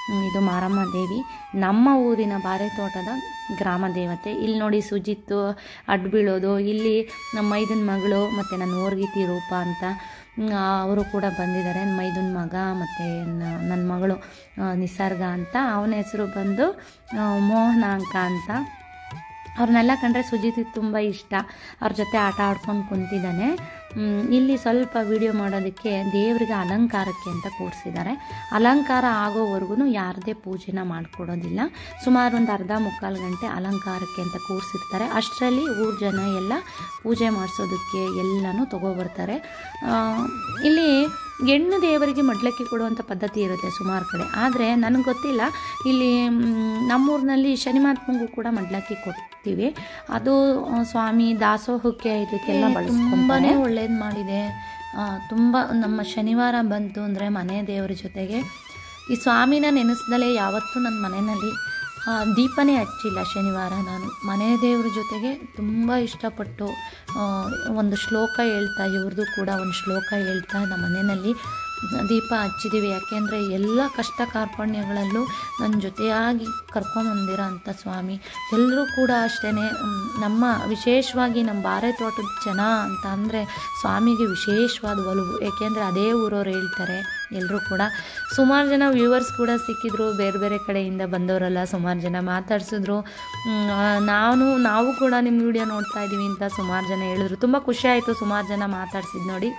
ಹ್ಮ್, ಇದು ಮಾರಮ್ಮ ದೇವಿ ನಮ್ಮ ಊರಿನ ಬಾರೆ ತೋಟದ ಗ್ರಾಮ ದೇವತೆ ಇಲ್ಲಿ ನೋಡಿ ಸುಜಿತ್ ಅಡ್ಡು ಬೀಳೋದು ಇಲ್ಲಿ ನಮ್ಮ ಮೈದನ ಮಗಳು ಮತ್ತು ನನ್ನ ಓರ್ಗಿತಿ ರೂಪ ಅಂತ ಅವರು ಕೂಡ ಬಂದಿದ್ದಾರೆ ಮೈದನ ಮಗ ಮತ್ತು ನನ್ನ ಮಗಳು ಆ, ನಿಸರ್ಗ ಅಂತ ಅವನ ಹೆಸರು ಬಂದು ಆ, ಮೋಹನಾಂಕ ಅಂತ ಅವ್ರನ್ನೆಲ್ಲ ಕಂಡ್ರೆ ಸುಜಿತಿಗೆ ತುಂಬ ಇಷ್ಟ ಅವ್ರ ಜೊತೆ ಆಟ ಆಡ್ಕೊಂಡು ಕುಂತಿದ್ದಾನೆ ಮ್, ಇಲ್ಲಿ ಸ್ವಲ್ಪ ವಿಡಿಯೋ ಮಾಡೋದಕ್ಕೆ ದೇವರಿಗೆ ಅಲಂಕಾರಕ್ಕೆ ಅಂತ ಕೂರಿಸಿದ್ದಾರೆ ಅಲಂಕಾರ ಆಗೋವರೆಗೂ ಯಾರದೇ ಪೂಜೆನ ಮಾಡಿಕೊಡೋದಿಲ್ಲ ಸುಮಾರು ಒಂದು ಅರ್ಧ ಮುಕ್ಕಾಲು ಗಂಟೆ ಅಲಂಕಾರಕ್ಕೆ ಅಂತ ಕೂರಿಸಿರ್ತಾರೆ ಅಷ್ಟರಲ್ಲಿ ಊರ ಜನ ಎಲ್ಲ ಪೂಜೆ ಮಾಡಿಸೋದಕ್ಕೆ ಎಲ್ಲನೂ ತಗೊಬರ್ತಾರೆ ಆ, ಇಲ್ಲಿ ಹೆಣ್ಣು ದೇವರಿಗೆ ಮಡ್ಲಕ್ಕಿ ಕೊಡುವಂಥ ಪದ್ಧತಿ ಇರುತ್ತೆ ಸುಮಾರು ಕಡೆ ಆದರೆ ನನಗೆ ಗೊತ್ತಿಲ್ಲ ಇಲ್ಲಿ ಮ್, ನಮ್ಮೂರಿನಲ್ಲಿ ಶನಿ ಮಹಾತ್ಮಂಗೂ ಕೂಡ ಮಡ್ಲಕ್ಕಿ ಕೊಡ್ತೀವಿ ಅದು ಆ, ಸ್ವಾಮಿ ದಾಸೋಹಕ್ಕೆ ಇದಕ್ಕೆಲ್ಲ ಬಳಸ್ಕೊಂಬಾನೆ ಒಳ್ಳೇದು ಮಾಡಿದೆ ತುಂಬ ನಮ್ಮ ಶನಿವಾರ ಬಂತು ಅಂದರೆ ಮನೆ ದೇವರ ಜೊತೆಗೆ ಈ ಸ್ವಾಮಿನ ನೆನೆಸ್ದಲೇ ಯಾವತ್ತೂ ನನ್ನ ಮನೆಯಲ್ಲಿ ಆ, ದೀಪನೇ ಹಚ್ಚಿಲ್ಲ ಶನಿವಾರ ನಾನು ಮನೆ ದೇವ್ರ ಜೊತೆಗೆ ತುಂಬ ಇಷ್ಟಪಟ್ಟು ಆ, ಒಂದು ಶ್ಲೋಕ ಹೇಳ್ತಾ ಇವ್ರದ್ದು ಕೂಡ ಒಂದು ಶ್ಲೋಕ ಹೇಳ್ತಾ ನಮ್ಮ ಮನೆಯಲ್ಲಿ ದೀಪ ಹಚ್ಚಿದ್ದೀವಿ ಯಾಕೆಂದರೆ ಎಲ್ಲ ಕಷ್ಟ ಕಾರ್ಪಣ್ಯಗಳಲ್ಲೂ ನನ್ನ ಜೊತೆಯಾಗಿ ಕರ್ಕೊಂಬಂದಿರೋ ಅಂಥ ಸ್ವಾಮಿ ಎಲ್ಲರೂ ಕೂಡ ಅಷ್ಟೇ ನಮ್ಮ ವಿಶೇಷವಾಗಿ ನಮ್ಮ ಬಾರೆ ತೋಟದ ಜನ ಅಂತ ಅಂದರೆ ಸ್ವಾಮಿಗೆ ವಿಶೇಷವಾದ ಒಲವು ಏಕೆಂದರೆ ಅದೇ ಊರವ್ರು ಹೇಳ್ತಾರೆ ಎಲ್ಲರೂ ಕೂಡ ಸುಮಾರು ಜನ ವ್ಯೂವರ್ಸ್ ಕೂಡ ಸಿಕ್ಕಿದ್ರು ಬೇರೆ ಬೇರೆ ಕಡೆಯಿಂದ ಬಂದವರಲ್ಲ ಸುಮಾರು ಜನ ಮಾತಾಡ್ಸಿದ್ರು ಮ್, ಆ, ನಾನು ನಾವು ಕೂಡ ನಿಮ್ಮ ವಿಡಿಯೋ ನೋಡ್ತಾ ಇದ್ದೀವಿ ಅಂತ ಸುಮಾರು ಜನ ಹೇಳಿದ್ರು ತುಂಬ ಖುಷಿ ಆಯಿತು ಸುಮಾರು ಜನ ಮಾತಾಡ್ಸಿದ್ದು ನೋಡಿ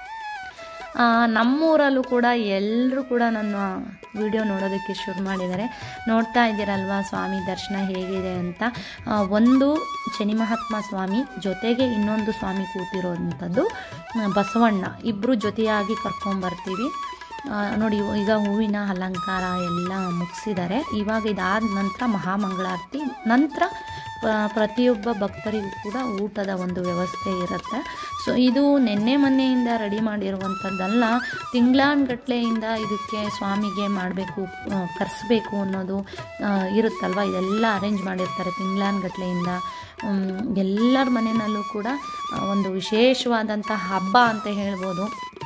ಆ, ನಮ್ಮೂರಲ್ಲೂ ಕೂಡ ಎಲ್ಲರೂ ಕೂಡ ನನ್ನ ವಿಡಿಯೋ ನೋಡೋದಕ್ಕೆ ಶುರು ಮಾಡಿದ್ದಾರೆ ನೋಡ್ತಾ ಇದ್ದೀರಲ್ವಾ ಸ್ವಾಮಿ ದರ್ಶನ ಹೇಗಿದೆ ಅಂತ ಆ, ಒಂದು ಶನಿ ಮಹಾತ್ಮ ಸ್ವಾಮಿ ಜೊತೆಗೆ ಇನ್ನೊಂದು ಸ್ವಾಮಿ ಕೂತಿರೋವಂಥದ್ದು ಆ, ಬಸವಣ್ಣ ಇಬ್ಬರು ಜೊತೆಯಾಗಿ ಕರ್ಕೊಂಬರ್ತೀವಿ ಆ, ನೋಡಿ ಈಗ ಹೂವಿನ ಅಲಂಕಾರ ಎಲ್ಲ ಮುಗಿಸಿದ್ದಾರೆ ಇವಾಗ ಇದಾದ ನಂತರ ಮಹಾಮಂಗಳಾರತಿ ನಂತರ ಪ- ಪ್ರತಿಯೊಬ್ಬ ಭಕ್ತರಿಗೂ ಕೂಡ ಊಟದ ಒಂದು ವ್ಯವಸ್ಥೆ ಇರುತ್ತೆ ಸೊ ಇದು ನಿನ್ನೆ ಮೊನ್ನೆಯಿಂದ ರೆಡಿ ಮಾಡಿರುವಂಥದ್ದಲ್ಲ ತಿಂಗಳಾನ್ಗಟ್ಲೆಯಿಂದ ಇದಕ್ಕೆ ಸ್ವಾಮಿಗೆ ಮಾಡಬೇಕು ಕರೆಸ್ಬೇಕು ಅನ್ನೋದು ಆ, ಇರುತ್ತಲ್ವ ಇದೆಲ್ಲ ಅರೇಂಜ್ ಮಾಡಿರ್ತಾರೆ ತಿಂಗಳಾನ್ಗಟ್ಲೆಯಿಂದ ಎಲ್ಲರ ಮನೆಯಲ್ಲೂ ಕೂಡ ಆ, ಒಂದು ವಿಶೇಷವಾದಂಥ ಹಬ್ಬ ಅಂತ ಹೇಳ್ಬೋದು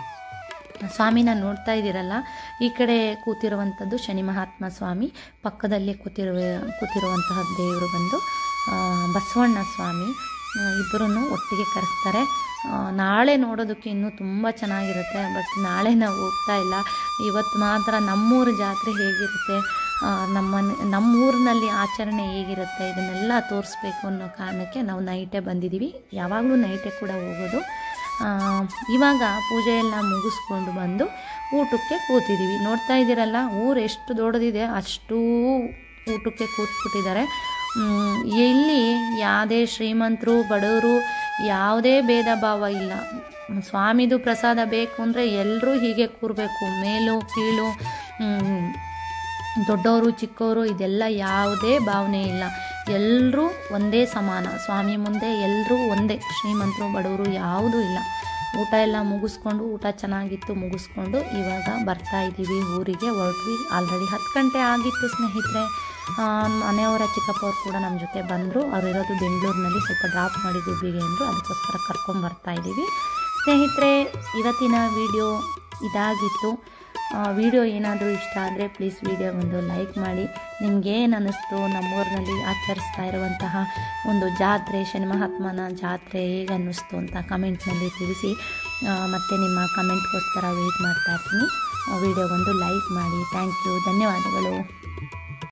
ಸ್ವಾಮಿನ ನೋಡ್ತಾ ಇದ್ದೀರಲ್ಲ ಈ ಕಡೆ ಕೂತಿರುವಂಥದ್ದು ಶನಿ ಮಹಾತ್ಮ ಸ್ವಾಮಿ ಪಕ್ಕದಲ್ಲಿ ಕೂತಿರುವ ಕೂತಿರುವಂತಹ ದೇವರು ಬಂದು ಆ, ಬಸವಣ್ಣ ಸ್ವಾಮಿ ಇಬ್ಬರೂ ಒಟ್ಟಿಗೆ ಕರೆಸ್ತಾರೆ ಆ, ನಾಳೆ ನೋಡೋದಕ್ಕೆ ಇನ್ನೂ ತುಂಬ ಚೆನ್ನಾಗಿರುತ್ತೆ ಬಟ್ ನಾಳೆ ನಾವು ಹೋಗ್ತಾ ಇಲ್ಲ ಇವತ್ತು ಮಾತ್ರ ನಮ್ಮೂರ ಜಾತ್ರೆ ಹೇಗಿರುತ್ತೆ ಆ, ನಮ್ಮ ನಮ್ಮೂರಿನಲ್ಲಿ ಆಚರಣೆ ಹೇಗಿರುತ್ತೆ ಇದನ್ನೆಲ್ಲ ತೋರಿಸ್ಬೇಕು ಅನ್ನೋ ಕಾರಣಕ್ಕೆ ನಾವು ನೈಟೇ ಬಂದಿದ್ದೀವಿ ಯಾವಾಗಲೂ ನೈಟೇ ಕೂಡ ಹೋಗೋದು ಆ, ಇವಾಗ ಪೂಜೆ ಎಲ್ಲ ಮುಗಿಸ್ಕೊಂಡು ಬಂದು ಊಟಕ್ಕೆ ಕೂತಿದ್ದೀವಿ ನೋಡ್ತಾ ಇದ್ದೀರಲ್ಲ ಊರು ಎಷ್ಟು ದೊಡ್ಡದಿದೆ ಅಷ್ಟೂ ಊಟಕ್ಕೆ ಕೂತ್ಬಿಟ್ಟಿದ್ದಾರೆ ಮ್, ಇಲ್ಲಿ ಯಾವುದೇ ಶ್ರೀಮಂತರು ಬಡವರು ಯಾವುದೇ ಭೇದ ಭಾವ ಇಲ್ಲ ಸ್ವಾಮಿದು ಪ್ರಸಾದ ಬೇಕು ಅಂದರೆ ಎಲ್ಲರೂ ಹೀಗೆ ಕೂರಬೇಕು ಮೇಲು ಕೀಳು ಮ್, ದೊಡ್ಡವರು ಚಿಕ್ಕವರು ಇದೆಲ್ಲ ಯಾವುದೇ ಭಾವನೆ ಇಲ್ಲ ಎಲ್ಲರೂ ಒಂದೇ ಸಮಾನ ಸ್ವಾಮಿ ಮುಂದೆ ಎಲ್ಲರೂ ಒಂದೇ ಶ್ರೀಮಂತರು ಬಡವರು ಯಾವುದೂ ಇಲ್ಲ ಊಟ ಎಲ್ಲ ಮುಗಿಸ್ಕೊಂಡು ಊಟ ಚೆನ್ನಾಗಿತ್ತು ಮುಗಿಸ್ಕೊಂಡು ಇವಾಗ ಬರ್ತಾ ಇದ್ದೀವಿ ಊರಿಗೆ ಹೊರಟ್ವಿ ಆಲ್ರೆಡಿ ಹತ್ತು ಗಂಟೆ ಆಗಿತ್ತು ಸ್ನೇಹಿತರೆ ಆ, ಮನೆಯವರ ಚಿಕ್ಕಪ್ಪವ್ರು ಕೂಡ ನಮ್ಮ ಜೊತೆ ಬಂದರು ಅವ್ರು ಇರೋದು ಬೆಂಗಳೂರಿನಲ್ಲಿ ಸ್ವಲ್ಪ ಡ್ರಾಪ್ ಮಾಡಿ ಗುಬ್ಬಿಗೆ ಅಂದರು ಅದಕ್ಕೋಸ್ಕರ ಕರ್ಕೊಂಡು ಬರ್ತಾ ಇದ್ದೀವಿ ಸ್ನೇಹಿತರೆ ಇವತ್ತಿನ ವಿಡಿಯೋ ಇದಾಗಿತ್ತು ವಿಡಿಯೋ ಏನಾದರೂ ಇಷ್ಟ ಆದರೆ ಪ್ಲೀಸ್ ವಿಡಿಯೋ ಒಂದು ಲೈಕ್ ಮಾಡಿ ನಿಮ್ಗೆ ಏನು ಅನ್ನಿಸ್ತು ನಮ್ಮೂರಿನಲ್ಲಿ ಆಚರಿಸ್ತಾ ಇರುವಂತಹ ಒಂದು ಜಾತ್ರೆ ಶನಿ ಮಹಾತ್ಮನ ಜಾತ್ರೆ ಹೇಗೆ ಅನ್ನಿಸ್ತು ಅಂತ ಕಮೆಂಟ್ನಲ್ಲಿ ತಿಳಿಸಿ ಆ, ಮತ್ತೆ ನಿಮ್ಮ ಕಮೆಂಟ್ಗೋಸ್ಕರ ವೆಯ್ಟ್ ಮಾಡ್ತಾ ಇರ್ತೀನಿ ವಿಡಿಯೋ ಒಂದು ಲೈಕ್ ಮಾಡಿ ಥ್ಯಾಂಕ್ ಯು ಧನ್ಯವಾದಗಳು